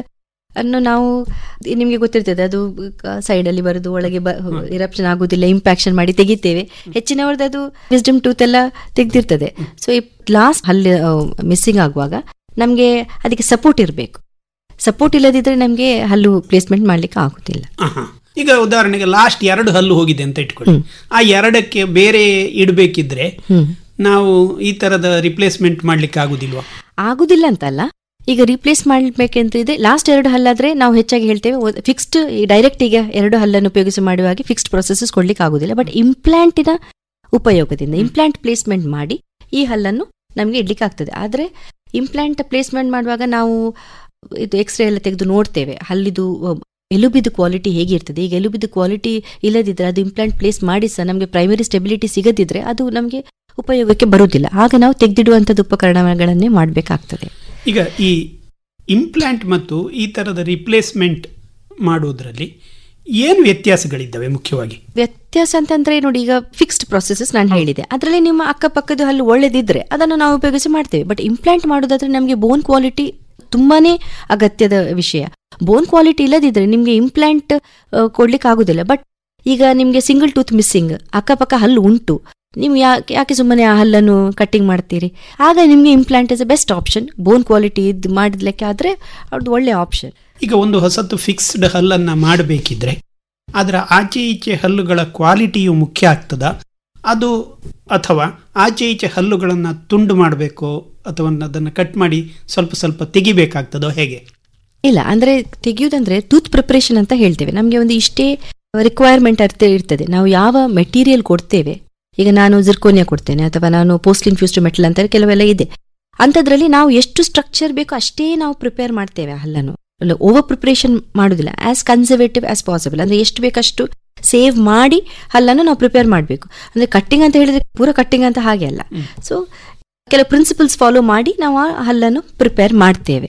S20: ಅನ್ನು ನಾವು ನಿಮಗೆ ಗೊತ್ತಿರ್ತದೆ ಅದು ಸೈಡಲ್ಲಿ ಬರೋದು ಒಳಗೆ ಇರಪ್ಷನ್ ಆಗೋದಿಲ್ಲ ಇಂಪ್ಯಾಕ್ಷನ್ ಮಾಡಿ ತೆಗಿತೇವೆ ಹೆಚ್ಚಿನವ್ರದ್ದು ಅದು ವಿಸ್ಡಮ್ ಟೂತ್ ಎಲ್ಲ ತೆಗ್ದಿರ್ತದೆ ಸೊ ಈ ಲಾಸ್ಟ್ ಹಲ್ಲು ಮಿಸ್ಸಿಂಗ್ ಆಗುವಾಗ ನಮಗೆ ಅದಕ್ಕೆ ಸಪೋರ್ಟ್ ಇರಬೇಕು ಸಪೋರ್ಟ್ ಇಲ್ಲದಿದ್ರೆ ನಮಗೆ ಹಲ್ಲು ಪ್ಲೇಸ್ಮೆಂಟ್ ಮಾಡ್ಲಿಕ್ಕೆ ಆಗುದಿಲ್ಲ
S17: ಆಹಾ. ಈಗ ಉದಾಹರಣೆಗೆ ಲಾಸ್ಟ್ ಎರಡು ಹಲ್ಲು ಹೋಗಿದೆ ಅಂತ ಇಟ್ಕೊಳ್ಳಿ ಆ ಎರಡಕ್ಕೆ ಬೇರೆ ಇಡಬೇಕಿದ್ರೆ
S20: ಹ್ಮ್.
S17: ನಾವು ಈ ತರದ ರಿಪ್ಲೇಸ್ಮೆಂಟ್ ಮಾಡ್ಲಿಕ್ಕೆ ಆಗುದಿಲ್ವಾ
S20: ಆಗುದಿಲ್ಲ ಅಂತಲ್ಲ ಈಗ ರೀಪ್ಲೇಸ್ ಮಾಡ್ಬೇಕಂತಿದ್ರೆ ಲಾಸ್ಟ್ ಎರಡು ಹಲ್ಲಾದ್ರೆ ನಾವು ಹೆಚ್ಚಾಗಿ ಹೇಳ್ತೇವೆ ಫಿಕ್ಸ್ಡ್ ಡೈರೆಕ್ಟ್ ಈಗ ಎರಡು ಹಲ್ಲನ್ನು ಉಪಯೋಗಿಸಿ ಮಾಡುವಾಗ ಫಿಕ್ಸ್ಡ್ ಪ್ರೊಸೆಸಸ್ ಕೊಡ್ಲಿಕ್ಕೆ ಆಗುದಿಲ್ಲ ಬಟ್ ಇಂಪ್ಲಾಂಟಿನ ಉಪಯೋಗದಿಂದ ಇಂಪ್ಲಾಂಟ್ ಪ್ಲೇಸ್ಮೆಂಟ್ ಮಾಡಿ ಈ ಹಲ್ಲನ್ನು ನಮಗೆ ಇಡ್ಲಿಕ್ಕೆ ಆಗ್ತದೆ ಆದರೆ ಇಂಪ್ಲಾಂಟ್ ಪ್ಲೇಸ್ಮೆಂಟ್ ಮಾಡುವಾಗ ನಾವು ಇದು ಎಕ್ಸ್ರೇ ಎಲ್ಲ ತೆಗೆದು ನೋಡ್ತೇವೆ ಹಲ್ಲಿದು ಅಹ್, ಎಲುಬಿದು ಕ್ವಾಲಿಟಿ ಹೇಗಿರ್ತದೆ ಈಗ ಎಲುಬಿದು ಕ್ವಾಲಿಟಿ ಇಲ್ಲದಿದ್ರೆ ಅದು ಇಂಪ್ಲಾಂಟ್ ಪ್ಲೇಸ್ ಮಾಡಿ ಸಹ ನಮಗೆ ಪ್ರೈಮರಿ ಸ್ಟೆಬಿಲಿಟಿ ಸಿಗದಿದ್ರೆ ಅದು ನಮಗೆ ಉಪಯೋಗಕ್ಕೆ ಬರುವುದಿಲ್ಲ ಆಗ ನಾವು ತೆಗೆದಿಡುವಂಥದ್ದು ಉಪಕರಣಗಳನ್ನೇ ಮಾಡಬೇಕಾಗ್ತದೆ
S17: ಈಗ ಈ ಇಂಪ್ಲಾಂಟ್ ಮತ್ತು ಈ ತರದ ರಿಪ್ಲೇಸ್ಮೆಂಟ್ ಮಾಡುವುದರಲ್ಲಿ ಏನು ವ್ಯತ್ಯಾಸಗಳಿದ್ದಾವೆ ಮುಖ್ಯವಾಗಿ
S20: ವ್ಯತ್ಯಾಸ ಅಂತಂದ್ರೆ ನೋಡಿ ಈಗ ಫಿಕ್ಸ್ಡ್ ಪ್ರೊಸೆಸಸ್ ನಾನು ಹೇಳಿದೆ ಅದರಲ್ಲಿ ನಿಮ್ಮ ಅಕ್ಕಪಕ್ಕದ ಹಲ್ಲು ಒಳ್ಳೆದಿದ್ರೆ ಅದನ್ನು ನಾವು ಉಪಯೋಗಿಸಿ ಮಾಡ್ತೇವೆ ಬಟ್ ಇಂಪ್ಲಾಂಟ್ ಮಾಡೋದಾದ್ರೆ ನಮಗೆ ಬೋನ್ ಕ್ವಾಲಿಟಿ ತುಂಬಾನೇ ಅಗತ್ಯದ ವಿಷಯ ಬೋನ್ ಕ್ವಾಲಿಟಿ ಇಲ್ಲದಿದ್ರೆ ನಿಮಗೆ ಇಂಪ್ಲಾಂಟ್ ಕೊಡ್ಲಿಕ್ಕೆ ಆಗುದಿಲ್ಲ ಬಟ್ ಈಗ ನಿಮಗೆ ಸಿಂಗಲ್ ಟೂತ್ ಮಿಸ್ಸಿಂಗ್ ಅಕ್ಕಪಕ್ಕ ಹಲ್ಲು ಉಂಟು ನೀವು ಯಾಕೆ ಯಾಕೆ ಸುಮ್ಮನೆ ಆ ಹಲ್ಲನ್ನು ಕಟ್ಟಿಂಗ್ ಮಾಡ್ತೀರಿ ಆಗ ನಿಮಗೆ implant is a best option bone quality ಇದು ಮಾಡಲಿಕ್ಕೆ ಆದರೆ ಅದು ಒಳ್ಳೆ ಆಪ್ಷನ್
S17: ಈಗ ಒಂದು ಹೊಸತು ಫಿಕ್ಸ್ಡ್ ಹಲ್ಲನ್ನ ಮಾಡಬೇಕಿದ್ರೆ ಅದರ ಆಚೆ ಈಚೆ ಹಲ್ಲುಗಳ ಕ್ವಾಲಿಟಿಯು ಮುಖ್ಯ ಆಗ್ತದ ಅದು ಅಥವಾ ಆಚೆ ಈಚೆ ಹಲ್ಲುಗಳನ್ನು ತುಂಡು ಮಾಡಬೇಕು ಅಥವಾ ಅದನ್ನು ಕಟ್ ಮಾಡಿ ಸ್ವಲ್ಪ ಸ್ವಲ್ಪ ತೆಗಿಬೇಕಾಗ್ತದೋ ಹೇಗೆ
S20: ಇಲ್ಲ ಅಂದ್ರೆ ತೆಗೆಯುವುದಂದ್ರೆ ಟೂತ್ ಪ್ರಿಪರೇಷನ್ ಅಂತ ಹೇಳ್ತೇವೆ ನಮಗೆ ಒಂದು ಇಷ್ಟೇ ರಿಕ್ವೈರ್ಮೆಂಟ್ ಅರ್ಥ ಇರ್ತದೆ ನಾವು ಯಾವ ಮೆಟೀರಿಯಲ್ ಕೊಡ್ತೇವೆ ಈಗ ನಾನು ಜಿರ್ಕೋನಿಯಾ ಕೊಡ್ತೇನೆ ಅಥವಾ ನಾನು ಪೋಸ್ಟ್ಲಿನ್ ಫ್ಯೂಸ್ಡ್ ಮೆಟಲ್ ಅಂತ ಕೆಲವೆಲ್ಲ ಇದೆ ಅಂಥದ್ರಲ್ಲಿ ನಾವು ಎಷ್ಟು ಸ್ಟ್ರಕ್ಚರ್ ಬೇಕೋ ಅಷ್ಟೇ ನಾವು ಪ್ರಿಪೇರ್ ಮಾಡ್ತೇವೆ ಆ ಹಲ್ಲನ್ನು ಓವರ್ ಪ್ರಿಪರೇಷನ್ ಮಾಡುದಿಲ್ಲ ಆಸ್ ಕನ್ಸರ್ವೇಟಿವ್ ಆಸ್ ಪಾಸಿಬಲ್ ಅಂದ್ರೆ ಎಷ್ಟು ಬೇಕಷ್ಟು ಸೇವ್ ಮಾಡಿ ಹಲ್ಲನ್ನು ನಾವು ಪ್ರಿಪೇರ್ ಮಾಡಬೇಕು ಅಂದ್ರೆ ಕಟ್ಟಿಂಗ್ ಅಂತ ಹೇಳಿದ್ರೆ ಪೂರ ಕಟ್ಟಿಂಗ್ ಅಂತ ಹಾಗೆ ಅಲ್ಲ ಸೊ ಕೆಲವು ಪ್ರಿನ್ಸಿಪಲ್ಸ್ ಫಾಲೋ ಮಾಡಿ ನಾವು ಆ ಹಲ್ಲನ್ನು ಪ್ರಿಪೇರ್ ಮಾಡ್ತೇವೆ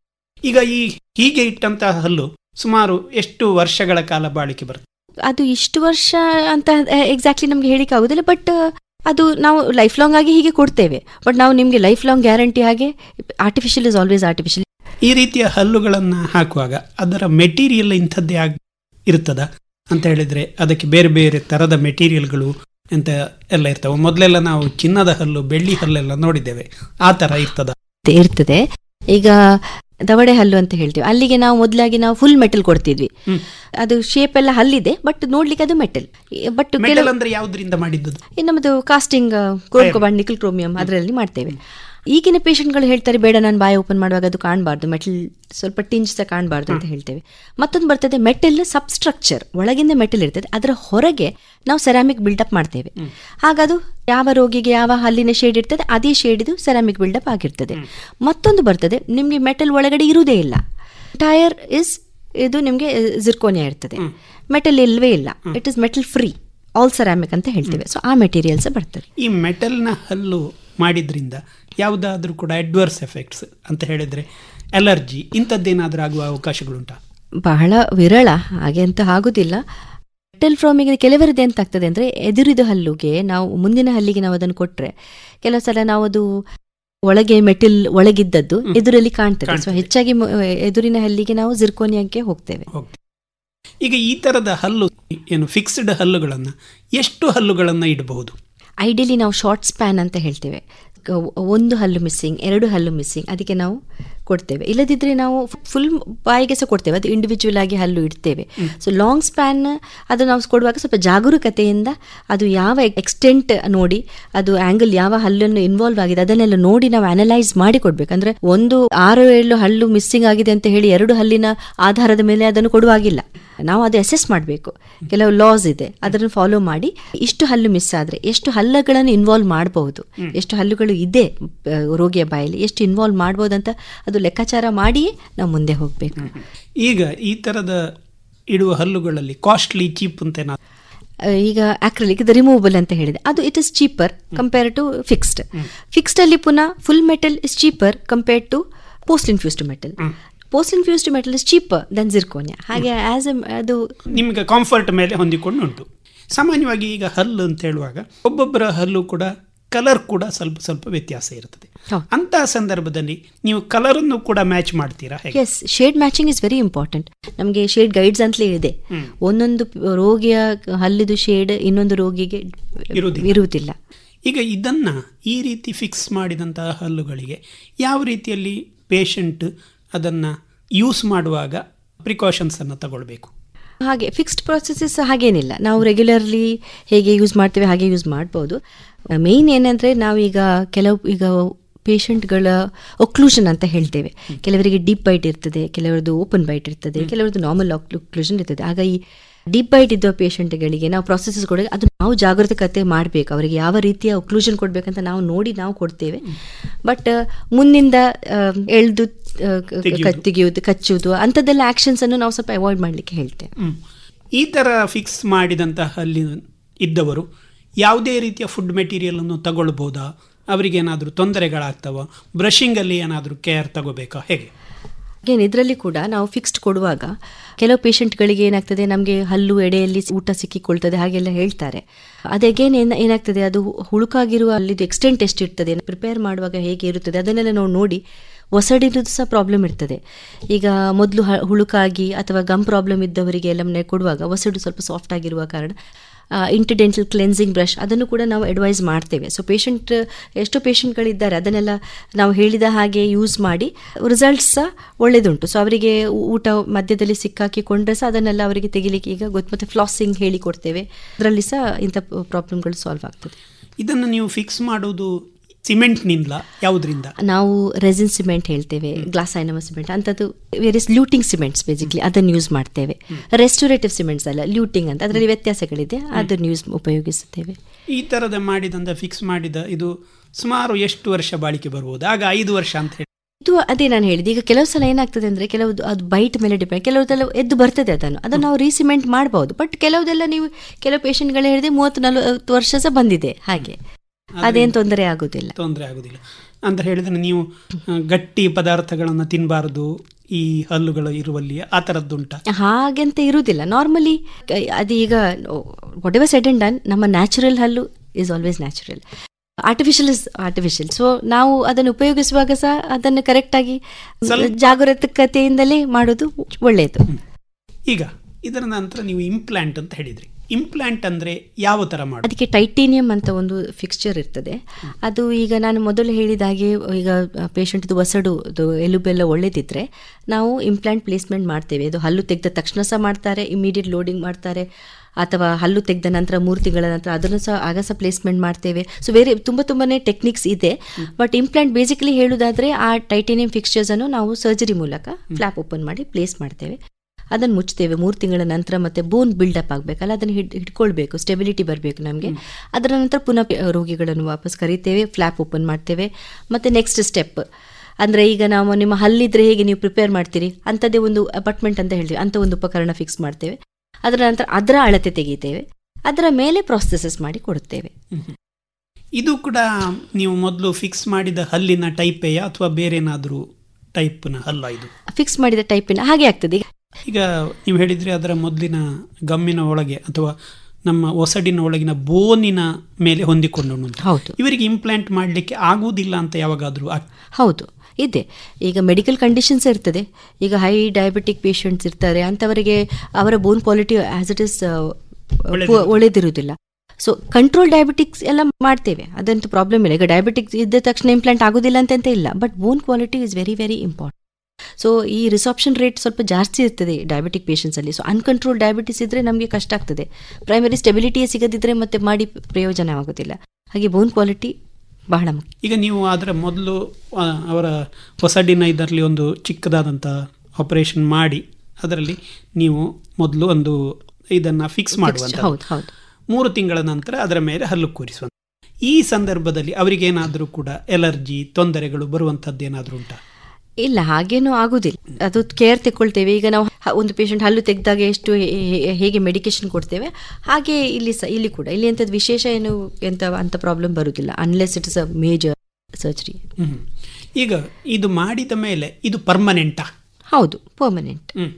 S17: ಈಗ ಈ ಹೀಗೆ ಇಟ್ಟಂತಹ ಹಲ್ಲು ಸುಮಾರು ಎಷ್ಟು ವರ್ಷಗಳ ಕಾಲ ಬಾಳಿಕೆ ಬರುತ್ತೆ
S20: ಅದು ಇಷ್ಟು ವರ್ಷ ಅಂತ ಎಕ್ಸಾಕ್ಟ್ಲಿ ನಮ್ಗೆ ಹೇಳಿಕ್ಕೆ ಆಗುದಿಲ್ಲ ಬಟ್ ಅದು ನಾವು ಲೈಫ್ ಲಾಂಗ್ ಆಗಿ ಹೀಗೆ ಕೊಡ್ತೇವೆ ಬಟ್ ನಾವು ನಿಮಗೆ ಲೈಫ್ ಲಾಂಗ್ ಗ್ಯಾರಂಟಿ ಹಾಗೆ ಆರ್ಟಿಫಿಷಿಯಲ್ ಇಸ್ ಆಲ್ವೇಸ್ ಆರ್ಟಿಫಿಷಿಯಲ್
S17: ಈ ರೀತಿಯ ಹಲ್ಲುಗಳನ್ನು ಹಾಕುವಾಗ ಅದರ ಮೆಟೀರಿಯಲ್ ಇಂಥದ್ದೇ ಆಗ್ ಇರ್ತದ ಅಂತ ಹೇಳಿದ್ರೆ ಅದಕ್ಕೆ ಬೇರೆ ಬೇರೆ ತರದ ಮೆಟೀರಿಯಲ್ಗಳು ಅಂತ ಎಲ್ಲ ಇರ್ತವೆ ಮೊದಲೆಲ್ಲ ನಾವು ಚಿನ್ನದ ಹಲ್ಲು ಬೆಳ್ಳಿ ಹಲ್ಲೆಲ್ಲ ನೋಡಿದ್ದೇವೆ ಆ ತರ ಇರ್ತದ
S20: ಇರ್ತದೆ ಈಗ ದವಡೆ ಹಲ್ಲು ಅಂತ ಹೇಳ್ತೀವಿ ಅಲ್ಲಿಗೆ ನಾವು ಮೊದಲಾಗಿ ನಾವು ಫುಲ್ ಮೆಟಲ್ ಕೊಡ್ತಿದ್ವಿ ಅದು ಶೇಪ್ ಎಲ್ಲ ಹಲ್ಲಿದೆ ಬಟ್ ನೋಡ್ಲಿಕ್ಕೆ ಅದು ಮೆಟಲ್ ಬಟ್
S17: ಮೆಟಲ್ ಅಂದ್ರೆ ಯಾವ್ದ್ರಿಂದ ಮಾಡಿದ್ದು
S20: ನಮ್ಮದು ಕಾಸ್ಟಿಂಗ್ ಕ್ರೋಮ್ ನಿಕಲ್ ಕ್ರೋಮಿಯಂ ಅದರಲ್ಲಿ ಮಾಡ್ತೇವೆ ಈಗಿನ ಪೇಷಂಟ್ಗಳು ಹೇಳ್ತಾರೆ ಬೇಡ ನಾನು ಬಾಯಿ ಓಪನ್ ಮಾಡುವಾಗ ಅದು ಕಾಣಬಾರ್ದು ಮೆಟಲ್ ಸ್ವಲ್ಪ ಟಿಂಚ್ ಸಹ ಕಾಣಬಾರ್ದು ಅಂತ ಹೇಳ್ತೇವೆ ಮತ್ತೊಂದು ಬರ್ತದೆ ಮೆಟಲ್ ಸಬ್ಸ್ಟ್ರಕ್ಚರ್ ಒಳಗಿಂದ ಮೆಟಲ್ ಇರ್ತದೆ ಅದರ ಹೊರಗೆ ನಾವು ಸೆರಾಮಿಕ್ ಬಿಲ್ಡಪ್ ಮಾಡ್ತೇವೆ ಹಾಗದು ಯಾವ ರೋಗಿಗೆ ಯಾವ ಹಲ್ಲಿನ ಶೇಡ್ ಇರ್ತದೆ ಅದೇ ಶೇಡಿದು ಸೆರಾಮಿಕ್ ಬಿಲ್ಡಪ್ ಆಗಿರ್ತದೆ ಮತ್ತೊಂದು ಬರ್ತದೆ ನಿಮಗೆ ಮೆಟಲ್ ಒಳಗಡೆ ಇರುವುದೇ ಇಲ್ಲ ಟೈರ್ ಇಸ್ ಇದು ನಿಮಗೆ ಜಿರ್ಕೋನಿಯಾ ಇರ್ತದೆ ಮೆಟಲ್ ಇಲ್ವೇ ಇಲ್ಲ it is metal free all ceramic ಅಂತ ಹೇಳ್ತೇವೆ ಸೊ ಆ ಮೆಟೀರಿಯಲ್ಸ್ ಬರ್ತದೆ
S17: ಈ ಮೆಟಲ್ನ ಹಲ್ಲು ಮಾಡಿದ್ರಿಂದ ಯಾವುದಾದ್ರೂ ಕೂಡ ಅಡ್ವರ್ಸ್ ಎಫೆಕ್ಟ್ಸ್ ಅಂತ ಹೇಳಿದ್ರೆ ಅಲರ್ಜಿ ಇಂಥದ್ದೇನಾದ್ರೂ ಆಗುವ ಅವಕಾಶಗಳುಂಟಾ
S20: ಬಹಳ ವಿರಳ ಹಾಗೆ ಅಂತ ಆಗುದಿಲ್ಲ ಮೆಟಲ್ ಫ್ರಾಮಿಗೆ ಕೆಲವರದ್ದು ಎಂತ ಆಗ್ತದೆ ಅಂದ್ರೆ ಎದುರಿದ ಹಲ್ಲುಗೆ ನಾವು ಮುಂದಿನ ಹಲ್ಲಿಗೆ ನಾವು ಅದನ್ನು ಕೊಟ್ರೆ ಕೆಲವು ಸಲ ನಾವು ಅದು ಒಳಗೆ ಮೆಟಲ್ ಒಳಗಿದ್ದದ್ದು ಎದುರಲ್ಲಿ ಕಾಣ್ತದೆ ಸೊ ಹೆಚ್ಚಾಗಿ ಮ- ಎದುರಿನ ಹಲ್ಲಿಗೆ ನಾವು ಜಿರ್ಕೋನಿಯಾಕ್ಕೆ ಹೋಗ್ತೇವೆ
S17: ಈಗ ಈ ತರದ ಹಲ್ಲು ಏನು ಫಿಕ್ಸ್ಡ್ ಹಲ್ಲುಗಳನ್ನ ಎಷ್ಟು ಹಲ್ಲುಗಳನ್ನ ಇಡಬಹುದು
S20: ಐಡಿಯಲಿ ನಾವು ಶಾರ್ಟ್ ಸ್ಪ್ಯಾನ್ ಅಂತ ಹೇಳ್ತೇವೆ ಕ- ಒಂದು ಹಲ್ಲು ಮಿಸ್ಸಿಂಗ್ ಎರಡು ಹಲ್ಲು ಮಿಸ್ಸಿಂಗ್ ಅದಕ್ಕೆ ನಾವು ಕೊಡ್ತೇವೆ ಇಲ್ಲದಿದ್ರೆ ನಾವು ಫುಲ್ ಬಾಯಿಗೆ ಸಹ ಕೊಡ್ತೇವೆ ಅದು ಇಂಡಿವಿಜುವಲ್ ಆಗಿ ಹಲ್ಲು ಇಡ್ತೇವೆ ಸೊ ಲಾಂಗ್ ಸ್ಪ್ಯಾನ್ ಅದು ನಾವು ಕೊಡುವಾಗ ಸ್ವಲ್ಪ ಜಾಗರೂಕತೆಯಿಂದ ಅದು ಯಾವ ಎಕ್ಸ್ಟೆಂಟ್ ನೋಡಿ ಅದು ಆಂಗಲ್ ಯಾವ ಹಲ್ಲನ್ನು ಇನ್ವಾಲ್ವ್ ಆಗಿದೆ ಅದನ್ನೆಲ್ಲ ನೋಡಿ ನಾವು ಅನಲೈಸ್ ಮಾಡಿ ಕೊಡ್ಬೇಕು ಅಂದ್ರೆ ಒಂದು ಆರು ಏಳು ಹಲ್ಲು ಮಿಸ್ಸಿಂಗ್ ಆಗಿದೆ ಅಂತ ಹೇಳಿ ಎರಡು ಹಲ್ಲಿನ ಆಧಾರದ ಮೇಲೆ ಅದನ್ನು ಕೊಡುವಾಗಿಲ್ಲ ನಾವು ಅದು ಅಸೆಸ್ ಮಾಡಬೇಕು ಕೆಲವು ಲಾಸ್ ಇದೆ ಅದನ್ನು ಫಾಲೋ ಮಾಡಿ ಇಷ್ಟು ಹಲ್ಲು ಮಿಸ್ ಆದ್ರೆ ಎಷ್ಟು ಹಲ್ಲುಗಳನ್ನು ಇನ್ವಾಲ್ವ್ ಮಾಡಬಹುದು ಎಷ್ಟು ಹಲ್ಲುಗಳು ಇದೆ ಆ, ರೋಗಿಯ ಬಾಯಲ್ಲಿ ಎಷ್ಟು ಇನ್ವಾಲ್ವ್ ಮಾಡಬಹುದು ಅಂತ ಅದು ಲೆಕ್ಕಾಚಾರ ಮಾಡಿಯೇ ನಾವು ಮುಂದೆ ಹೋಗಬೇಕು
S17: ಈಗ ಈ ತರದ ಇಡುವ ಹಲ್ಲುಗಳಲ್ಲಿ ಕಾಸ್ಟ್ಲಿ ಚೀಪ್ ಅಂತ ಏನಾದ್ರು
S20: ಈಗ ಆಕ್ರಿಲಿಕ್ ಇದು ರಿಮೂವಬಲ್ ಅಂತ ಹೇಳಿದೆ ಅದು it is cheaper compare to fixed fixed ಅಲ್ಲಿ ಪುನಃ full metal is cheaper compare to post infused metal post infused metal is cheaper than zirconia ಹಾಗೆ ಆಸ್ ಅದು
S17: ನಿಮಗೆ ಕಂಫರ್ಟ್ ಮೇಲೆ ಹೊಂದಿಕೊಂಡು ಉಂಟು ಸಾಮಾನ್ಯವಾಗಿ ಈಗ ಹಲ್ಲು ಅಂತ ಹೇಳುವಾಗ ಒಬ್ಬೊಬ್ಬರ ಹಲ್ಲು ಕೂಡ ಕಲರ್ ಕೂಡ ಸ್ವಲ್ಪ ಸ್ವಲ್ಪ ವ್ಯತ್ಯಾಸ ಇರ್ತದೆ ಅಂತಹ ಸಂದರ್ಭದಲ್ಲಿ ನೀವು ಕಲರನ್ನು ಕೂಡ ಮ್ಯಾಚ್ ಮಾಡ್ತೀರಾ ಹೇಗೆ
S20: yes shade matching is very important ನಮಗೆ ಶೇಡ್ ಗೈಡ್ಸ್ ಅಂತಲೇ ಇದೆ
S17: ಹ್ಮ್.
S20: ಒಂದೊಂದು ರೋಗಿಯ ಹಲ್ಲಿದು ಶೇಡ್ ಇನ್ನೊಂದು ರೋಗಿಗೆ
S17: ಇರುವುದಿಲ್ಲ.
S20: ಇರುವುದಿಲ್ಲ
S17: ಈಗ ಇದನ್ನ ಈ ರೀತಿ ಫಿಕ್ಸ್ ಮಾಡಿದಂತಹ ಹಲ್ಲುಗಳಿಗೆ ಯಾವ ರೀತಿಯಲ್ಲಿ ಪೇಷಂಟ್ ಅದನ್ನ ಯೂಸ್ ಮಾಡುವಾಗ ಪ್ರಿಕಾಷನ್ಸ್ ಅನ್ನು ತಗೊಳ್ಬೇಕು
S20: ಹಾಗೆ ಫಿಕ್ಸ್ಡ್ ಪ್ರೊಸೆಸಸ್ ಹಾಗೇನಿಲ್ಲ ನಾವು ರೆಗ್ಯುಲರ್ಲಿ ಹೇಗೆ ಯೂಸ್ ಮಾಡ್ತೇವೆ ಹಾಗೆ ಯೂಸ್ ಮಾಡ್ಬೋದು ಮೇಯ್ನ್ ಏನಂದರೆ ನಾವೀಗ ಕೆಲವು ಈಗ ಪೇಷಂಟ್ಗಳ ಒಕ್ಲೂಷನ್ ಅಂತ ಹೇಳ್ತೇವೆ ಕೆಲವರಿಗೆ ಡೀಪ್ ಬೈಟ್ ಇರ್ತದೆ ಕೆಲವರದ್ದು ಓಪನ್ ಬೈಟ್ ಇರ್ತದೆ ಕೆಲವರದ್ದು ನಾರ್ಮಲ್ ಒಕ್ಲೂಷನ್ ಇರ್ತದೆ ಆಗ ಈ ಡೀಪ್ ಬೈಟ್ ಇದ್ದ ಪೇಷಂಟ್ಗಳಿಗೆ ನಾವು ಪ್ರೊಸೆಸಸ್ ಕೊಡೋದು ಅದು ನಾವು ಜಾಗರೂಕತೆ ಮಾಡಬೇಕು ಅವರಿಗೆ ಯಾವ ರೀತಿಯ ಒಕ್ಲೂಷನ್ ಕೊಡಬೇಕಂತ ನಾವು ನೋಡಿ ನಾವು ಕೊಡ್ತೇವೆ ಬಟ್ ಮುಂದಿಂದ ಎಳ್ದು ಆ, ಕ-
S17: ತೆಗೆಯುವುದು.
S20: ತೆಗೆಯುವುದು ಕಚ್ಚುವುದು ಅಂಥದ್ದೆಲ್ಲ ಆಕ್ಷನ್ಸ್ ಅನ್ನು ನಾವು ಸ್ವಲ್ಪ ಅವಾಯ್ಡ್ ಮಾಡಲಿಕ್ಕೆ ಹೇಳ್ತೇವೆ
S17: ಹ್ಮ್. ಈ ಥರ ಫಿಕ್ಸ್ ಮಾಡಿದಂತಹ ಹಲ್ಲಿ ಇದ್ದವರು ಯಾವುದೇ ರೀತಿಯ ಫುಡ್ ಮೆಟೀರಿಯಲ್ ಅನ್ನು ತಗೊಳ್ಬೋದಾ ಅವರಿಗೇನಾದರೂ ತೊಂದರೆಗಳಾಗ್ತವ ಬ್ರಷಿಂಗಲ್ಲಿ ಏನಾದರೂ ಕೇರ್ ತಗೋಬೇಕಾ ಹೇಗೆ
S20: ಅಗೇನ್ ಇದರಲ್ಲಿ ಕೂಡ ನಾವು ಫಿಕ್ಸ್ಡ್ ಕೊಡುವಾಗ ಕೆಲವು ಪೇಷಂಟ್ಗಳಿಗೆ ಏನಾಗ್ತದೆ ನಮಗೆ ಹಲ್ಲು ಎಡೆಯಲ್ಲಿ ಊಟ ಸಿಕ್ಕಿಕೊಳ್ತದೆ ಹಾಗೆಲ್ಲ ಹೇಳ್ತಾರೆ ಅದು ಅಗೇನ್ ಏನ್ ಏನಾಗ್ತದೆ ಅದು ಹುಳುಕಾಗಿರುವ ಅಲ್ಲಿದು ಎಕ್ಸ್ಟೆಂಟ್ ಎಷ್ಟು ಇರ್ತದೆ ಪ್ರಿಪೇರ್ ಮಾಡುವಾಗ ಹೇಗೆ ಇರುತ್ತದೆ ಅದನ್ನೆಲ್ಲ ನಾವು ನೋಡಿ ಒಸಡಿರೋದು ಸಹ ಪ್ರಾಬ್ಲಮ್ ಇರ್ತದೆ ಈಗ ಮೊದಲು ಹುಳುಕಾಗಿ ಅಥವಾ ಗಮ್ ಪ್ರಾಬ್ಲಮ್ ಇದ್ದವರಿಗೆ ಎಲ್ಲ ಕೊಡುವಾಗ ಒಸಡು ಸ್ವಲ್ಪ ಸಾಫ್ಟ್ ಆಗಿರುವ ಕಾರಣ ಇಂಟಿಡೆಂಟಲ್ ಕ್ಲೆನ್ಸಿಂಗ್ ಬ್ರಷ್ ಅದನ್ನು ಕೂಡ ನಾವು ಅಡ್ವೈಸ್ ಮಾಡ್ತೇವೆ ಸೊ ಪೇಷಂಟ್ ಎಷ್ಟೋ ಪೇಷಂಟ್ಗಳಿದ್ದಾರೆ ಅದನ್ನೆಲ್ಲ ನಾವು ಹೇಳಿದ ಹಾಗೆ ಯೂಸ್ ಮಾಡಿ ರಿಸಲ್ಟ್ಸ್ ಸಹ ಒಳ್ಳೆಯದುಂಟು ಸೊ ಅವರಿಗೆ ಊಟ ಮಧ್ಯದಲ್ಲಿ ಸಿಕ್ಕಾಕಿಕೊಂಡ್ರೆ ಸಹ ಅದನ್ನೆಲ್ಲ ಅವರಿಗೆ ತೆಗಿಲಿಕ್ಕೆ ಈಗ ಗೊತ್ತು ಮತ್ತು ಫ್ಲಾಸಿಂಗ್ ಹೇಳಿ ಕೊಡ್ತೇವೆ ಅದರಲ್ಲಿ ಸಹ ಇಂಥ ಪ್ರಾಬ್ಲಮ್ಗಳು ಸಾಲ್ವ್ ಆಗ್ತದೆ
S17: ಇದನ್ನು ನೀವು ಫಿಕ್ಸ್ ಮಾಡೋದು ಸಿಮೆಂಟ್ನಿಂದ ಯಾವುದರಿಂದ
S20: ನಾವು ರೆಸಿನ್ ಸಿಮೆಂಟ್ ಹೇಳ್ತೇವೆ ಗ್ಲಾಸ್ ಐನಮ ಸಿಮೆಂಟ್ ಅಂಥದ್ದು ವೇರಿಯಸ್ ಲ್ಯೂಟಿಂಗ್ ಸಿಮೆಂಟ್ಸ್ ಬೇಸಿಕ್ಲಿ ಅದನ್ನು ಯೂಸ್ ಮಾಡ್ತೇವೆ ರೆಸ್ಟೋರೇಟಿವ್ ಸಿಮೆಂಟ್ಸ್ ಅಲ್ಲ ಲ್ಯೂಟಿಂಗ್ ಅಂತ ಅದರಲ್ಲಿ ವ್ಯತ್ಯಾಸಗಳಿದೆ ಅದನ್ನು ಯೂಸ್ ಉಪಯೋಗಿಸುತ್ತೇವೆ
S17: ಈ ಥರದ ಮಾಡಿದಂಥ ಫಿಕ್ಸ್ ಮಾಡಿದ ಇದು ಸುಮಾರು ಎಷ್ಟು ವರ್ಷ ಬಾಳಿಕೆ ಬರ್ಬೋದು ಆಗ ಐದು ವರ್ಷ ಅಂತ ಹೇಳಿ
S20: ಇದು ಅದೇ ನಾನು ಹೇಳಿದೆ ಈಗ ಕೆಲವು ಸಲ ಏನಾಗ್ತದೆ ಅಂದ್ರೆ ಕೆಲವು ಅದು ಬೈಟ್ ಮೇಲೆ ಡಿಪೆಂಡ್ ಕೆಲವುದೆಲ್ಲ ಎದ್ದು ಬರ್ತದೆ ಅದನ್ನು ಅದನ್ನು ನಾವು ರೀಸಿಮೆಂಟ್ ಮಾಡ್ಬೋದು ಬಟ್ ಕೆಲವುದೆಲ್ಲ ನೀವು ಕೆಲವು ಪೇಷಂಟ್ಗಳು ಹೇಳಿದೆ ಮೂವತ್ತು ನಲವತ್ತು ವರ್ಷ ಸಹ ಬಂದಿದೆ ಹಾಗೆ ಅದೇನು ತೊಂದರೆ ಆಗುದಿಲ್ಲ
S17: ತೊಂದರೆ ಆಗುದಿಲ್ಲ ಅಂತ ಹೇಳಿದ್ರೆ ನೀವು ಆ, ಗಟ್ಟಿ ಪದಾರ್ಥಗಳನ್ನು ತಿನ್ನಬಾರದು ಈ ಹಲ್ಲುಗಳು ಇರುವಲ್ಲಿ ಆ ಥರದ್ದುಂಟ
S20: ಹಾಗೆಂತ ಇರುವುದಿಲ್ಲ ನಾರ್ಮಲಿ ಅದು ಈಗ whatever said and done ನಮ್ಮ ನ್ಯಾಚುರಲ್ ಹಲ್ಲು is always natural artificial is artificial so ನಾವು ಅದನ್ನು ಉಪಯೋಗಿಸುವಾಗ ಸಹ ಅದನ್ನು ಕರೆಕ್ಟಾಗಿ ಜಾಗರೂಕತೆಯಿಂದಲೇ ಮಾಡೋದು ಒಳ್ಳೆಯದು
S17: ಈಗ ಇದರ ನಂತರ ನೀವು ಇಂಪ್ಲಾಂಟ್ ಅಂತ ಹೇಳಿದ್ರಿ ಇಂಪ್ಲಾಂಟ್ ಅಂದ್ರೆ ಯಾವ ತರ ಮಾಡೋದು
S20: ಅದಕ್ಕೆ ಟೈಟೇನಿಯಂ ಅಂತ ಒಂದು ಫಿಕ್ಸ್ಚರ್ ಇರ್ತದೆ ಅದು ಈಗ ನಾನು ಮೊದಲು ಹೇಳಿದ ಹಾಗೆ ಈಗ ಪೇಷಂಟ್ದು ಒಸಡು ಅದು ಎಲುಬೆಲ್ಲ ಒಳ್ಳೆದಿದ್ರೆ ನಾವು ಇಂಪ್ಲಾಂಟ್ ಪ್ಲೇಸ್ಮೆಂಟ್ ಮಾಡ್ತೇವೆ ಇದು ಹಲ್ಲು ತೆಗೆದ ತಕ್ಷಣ ಸಹ ಮಾಡ್ತಾರೆ ಇಮಿಡಿಯೇಟ್ ಲೋಡಿಂಗ್ ಮಾಡ್ತಾರೆ ಅಥವಾ ಹಲ್ಲು ತೆಗೆದ ನಂತರ ಮೂರು ತಿಂಗಳ ನಂತರ ಅದನ್ನು ಸಹ ಆಗ ಸಹ ಪ್ಲೇಸ್ಮೆಂಟ್ ಮಾಡ್ತೇವೆ ಸೊ ಬೇರೆ ತುಂಬ ತುಂಬಾನೇ ಟೆಕ್ನಿಕ್ಸ್ ಇದೆ ಬಟ್ ಇಂಪ್ಲಾಂಟ್ ಬೇಸಿಕಲಿ ಹೇಳುವುದಾದ್ರೆ ಆ ಟೈಟೇನಿಯಂ ಫಿಕ್ಸ್ಚರ್ಸ್ ಅನ್ನು ನಾವು ಸರ್ಜರಿ ಮೂಲಕ ಫ್ಲಾಪ್ ಓಪನ್ ಮಾಡಿ ಪ್ಲೇಸ್ ಮಾಡ್ತೇವೆ ಅದನ್ನು ಮುಚ್ತೇವೆ ಮೂರು ತಿಂಗಳ ನಂತರ ಮತ್ತೆ ಬೋನ್ ಬಿಲ್ಡಪ್ ಆಗಬೇಕಲ್ಲ ಅದನ್ನು ಹಿಡ್ ಹಿಡ್ಕೊಳ್ಬೇಕು ಸ್ಟೆಬಿಲಿಟಿ ಬರಬೇಕು ನಮಗೆ ಅದರ ನಂತರ ಪುನಃ ಪೆ- ರೋಗಿಗಳನ್ನು ವಾಪಸ್ ಕರಿತೇವೆ ಫ್ಲಾಪ್ ಓಪನ್ ಮಾಡ್ತೇವೆ ಮತ್ತೆ ನೆಕ್ಸ್ಟ್ ಸ್ಟೆಪ್ ಅಂದರೆ ಈಗ ನಾವು ನಿಮ್ಮ ಹಲ್ಲಿದ್ರೆ ಹೇಗೆ ನೀವು ಪ್ರಿಪೇರ್ ಮಾಡ್ತೀರಿ ಅಂಥದ್ದೇ ಒಂದು ಅಪಾರ್ಟ್ಮೆಂಟ್ ಅಂತ ಹೇಳ್ತೀವಿ ಅಂಥ ಒಂದು ಉಪಕರಣ ಫಿಕ್ಸ್ ಮಾಡ್ತೇವೆ ಅದರ ನಂತರ ಅದರ ಅಳತೆ ತೆಗಿತೇವೆ ಅದರ ಮೇಲೆ ಪ್ರೊಸೆಸಸ್ ಮಾಡಿ ಕೊಡುತ್ತೇವೆ
S17: ಇದು ಕೂಡ ನೀವು ಮೊದಲು ಫಿಕ್ಸ್ ಮಾಡಿದ ಹಲ್ಲಿನ ಟೈಪೆಯ ಅಥವಾ ಬೇರೆ ಏನಾದರೂ ಟೈಪ್ನ ಹಲ್ಲ ಇದು
S20: ಫಿಕ್ಸ್ ಮಾಡಿದ ಟೈಪಿನ ಹಾಗೆ ಆಗ್ತದೆ
S17: ಈಗ ನೀವು ಹೇಳಿದ್ರಿ ಅದರ ಮೊದಲಿನ ಗಮ್ಮಿನ ಒಳಗೆ ಅಥವಾ ನಮ್ಮ ಒಸಡಿನ ಒಳಗಿನ ಬೋನಿನ ಮೇಲೆ ಹೊಂದಿಕೊಂಡು ಉಂಟು
S20: ಹೌದು
S17: ಇವರಿಗೆ ಇಂಪ್ಲಾಂಟ್ ಮಾಡಲಿಕ್ಕೆ ಆಗುವುದಿಲ್ಲ ಅಂತ ಯಾವಾಗಾದರೂ
S20: ಹೌದು ಇದೆ ಈಗ ಮೆಡಿಕಲ್ ಕಂಡೀಷನ್ಸ್ ಇರ್ತದೆ ಈಗ ಹೈ ಡಯಾಬಿಟಿಕ್ ಪೇಷಂಟ್ಸ್ ಇರ್ತಾರೆ ಅಂಥವರಿಗೆ ಅವರ bone quality as it is ಒಳ್ಳೆದಿರುವುದಿಲ್ಲ ಸೊ ಕಂಟ್ರೋಲ್ ಡಯಾಬಿಟಿಕ್ಸ್ ಎಲ್ಲ ಮಾಡ್ತೇವೆ ಅದಂತೂ ಪ್ರಾಬ್ಲಮ್ ಇಲ್ಲ ಈಗ ಡಯಾಬಿಟಿಕ್ಸ್ ಇದ್ದ ತಕ್ಷಣ ಇಂಪ್ಲಾಂಟ್ ಆಗೋದಿಲ್ಲ ಅಂತ ಇಲ್ಲ but bone quality is very very important so ಈ ರಿಸಾಪ್ಷನ್ ರೇಟ್ ಸ್ವಲ್ಪ ಜಾಸ್ತಿ ಇರ್ತದೆ ಡಯಾಬಿಟಿಕ್ ಪೇಷಂಟ್ಸಲ್ಲಿ ಸೊ ಅನ್ಕಂಟ್ರೋಲ್ ಡಯಾಬಿಟಿಸ್ ಇದ್ದರೆ ನಮಗೆ ಕಷ್ಟ ಆಗ್ತದೆ ಪ್ರೈಮರಿ ಸ್ಟೆಬಿಲಿಟಿಯೇ ಸಿಗದಿದ್ದರೆ ಮತ್ತೆ ಮಾಡಿ ಪ್ರಯೋಜನ ಆಗೋದಿಲ್ಲ ಹಾಗೆ ಬೋನ್ ಕ್ವಾಲಿಟಿ ಬಹಳ ಮುಖ್ಯ
S17: ಈಗ ನೀವು ಅದರ ಮೊದಲು ಆ, ಅವರ ಹೊಸಡಿನ ಇದರಲ್ಲಿ ಒಂದು ಚಿಕ್ಕದಾದಂಥ ಆಪರೇಷನ್ ಮಾಡಿ ಅದರಲ್ಲಿ ನೀವು ಮೊದಲು ಒಂದು ಇದನ್ನು ಫಿಕ್ಸ್ ಮಾಡುವಂಥ
S20: ಹೌದು ಹೌದು
S17: ಮೂರು ತಿಂಗಳ ನಂತರ ಅದರ ಮೇಲೆ ಹಲ್ಲು ಕೂರಿಸುವಂಥ ಈ ಸಂದರ್ಭದಲ್ಲಿ ಅವರಿಗೇನಾದರೂ ಕೂಡ ಎಲರ್ಜಿ ತೊಂದರೆಗಳು ಬರುವಂಥದ್ದು ಏನಾದರೂ ಉಂಟಾ
S20: ಇಲ್ಲ ಹಾಗೇನೂ ಆಗುದಿಲ್ಲ ಅದು ಕೇರ್ ತಗೊಳ್ತೇವೆ ಈಗ ನಾವು ಹ- ಒಂದು ಪೇಷಂಟ್ ಹಲ್ಲು ತೆಗೆದಾಗ ಎಷ್ಟು ಹೇ- ಹೇ- ಹೇಗೆ ಮೆಡಿಕೇಶನ್ ಕೊಡ್ತೇವೆ ಹಾಗೆ ಇಲ್ಲಿ ಸಹ ಇಲ್ಲಿ ಕೂಡ ಇಲ್ಲಿ ಎಂಥದ್ದು ವಿಶೇಷ ಏನು ಎಂತ ಅಂತ ಪ್ರಾಬ್ಲಮ್ ಬರುವುದಿಲ್ಲ unless it is a major surgery
S17: hmm. ಈಗ ಇದು ಮಾಡಿದ ಮೇಲೆ ಇದು ಪರ್ಮನೆಂಟಾ
S20: ಹೌದು ಪರ್ಮನೆಂಟ್
S17: ಹ್ಮ್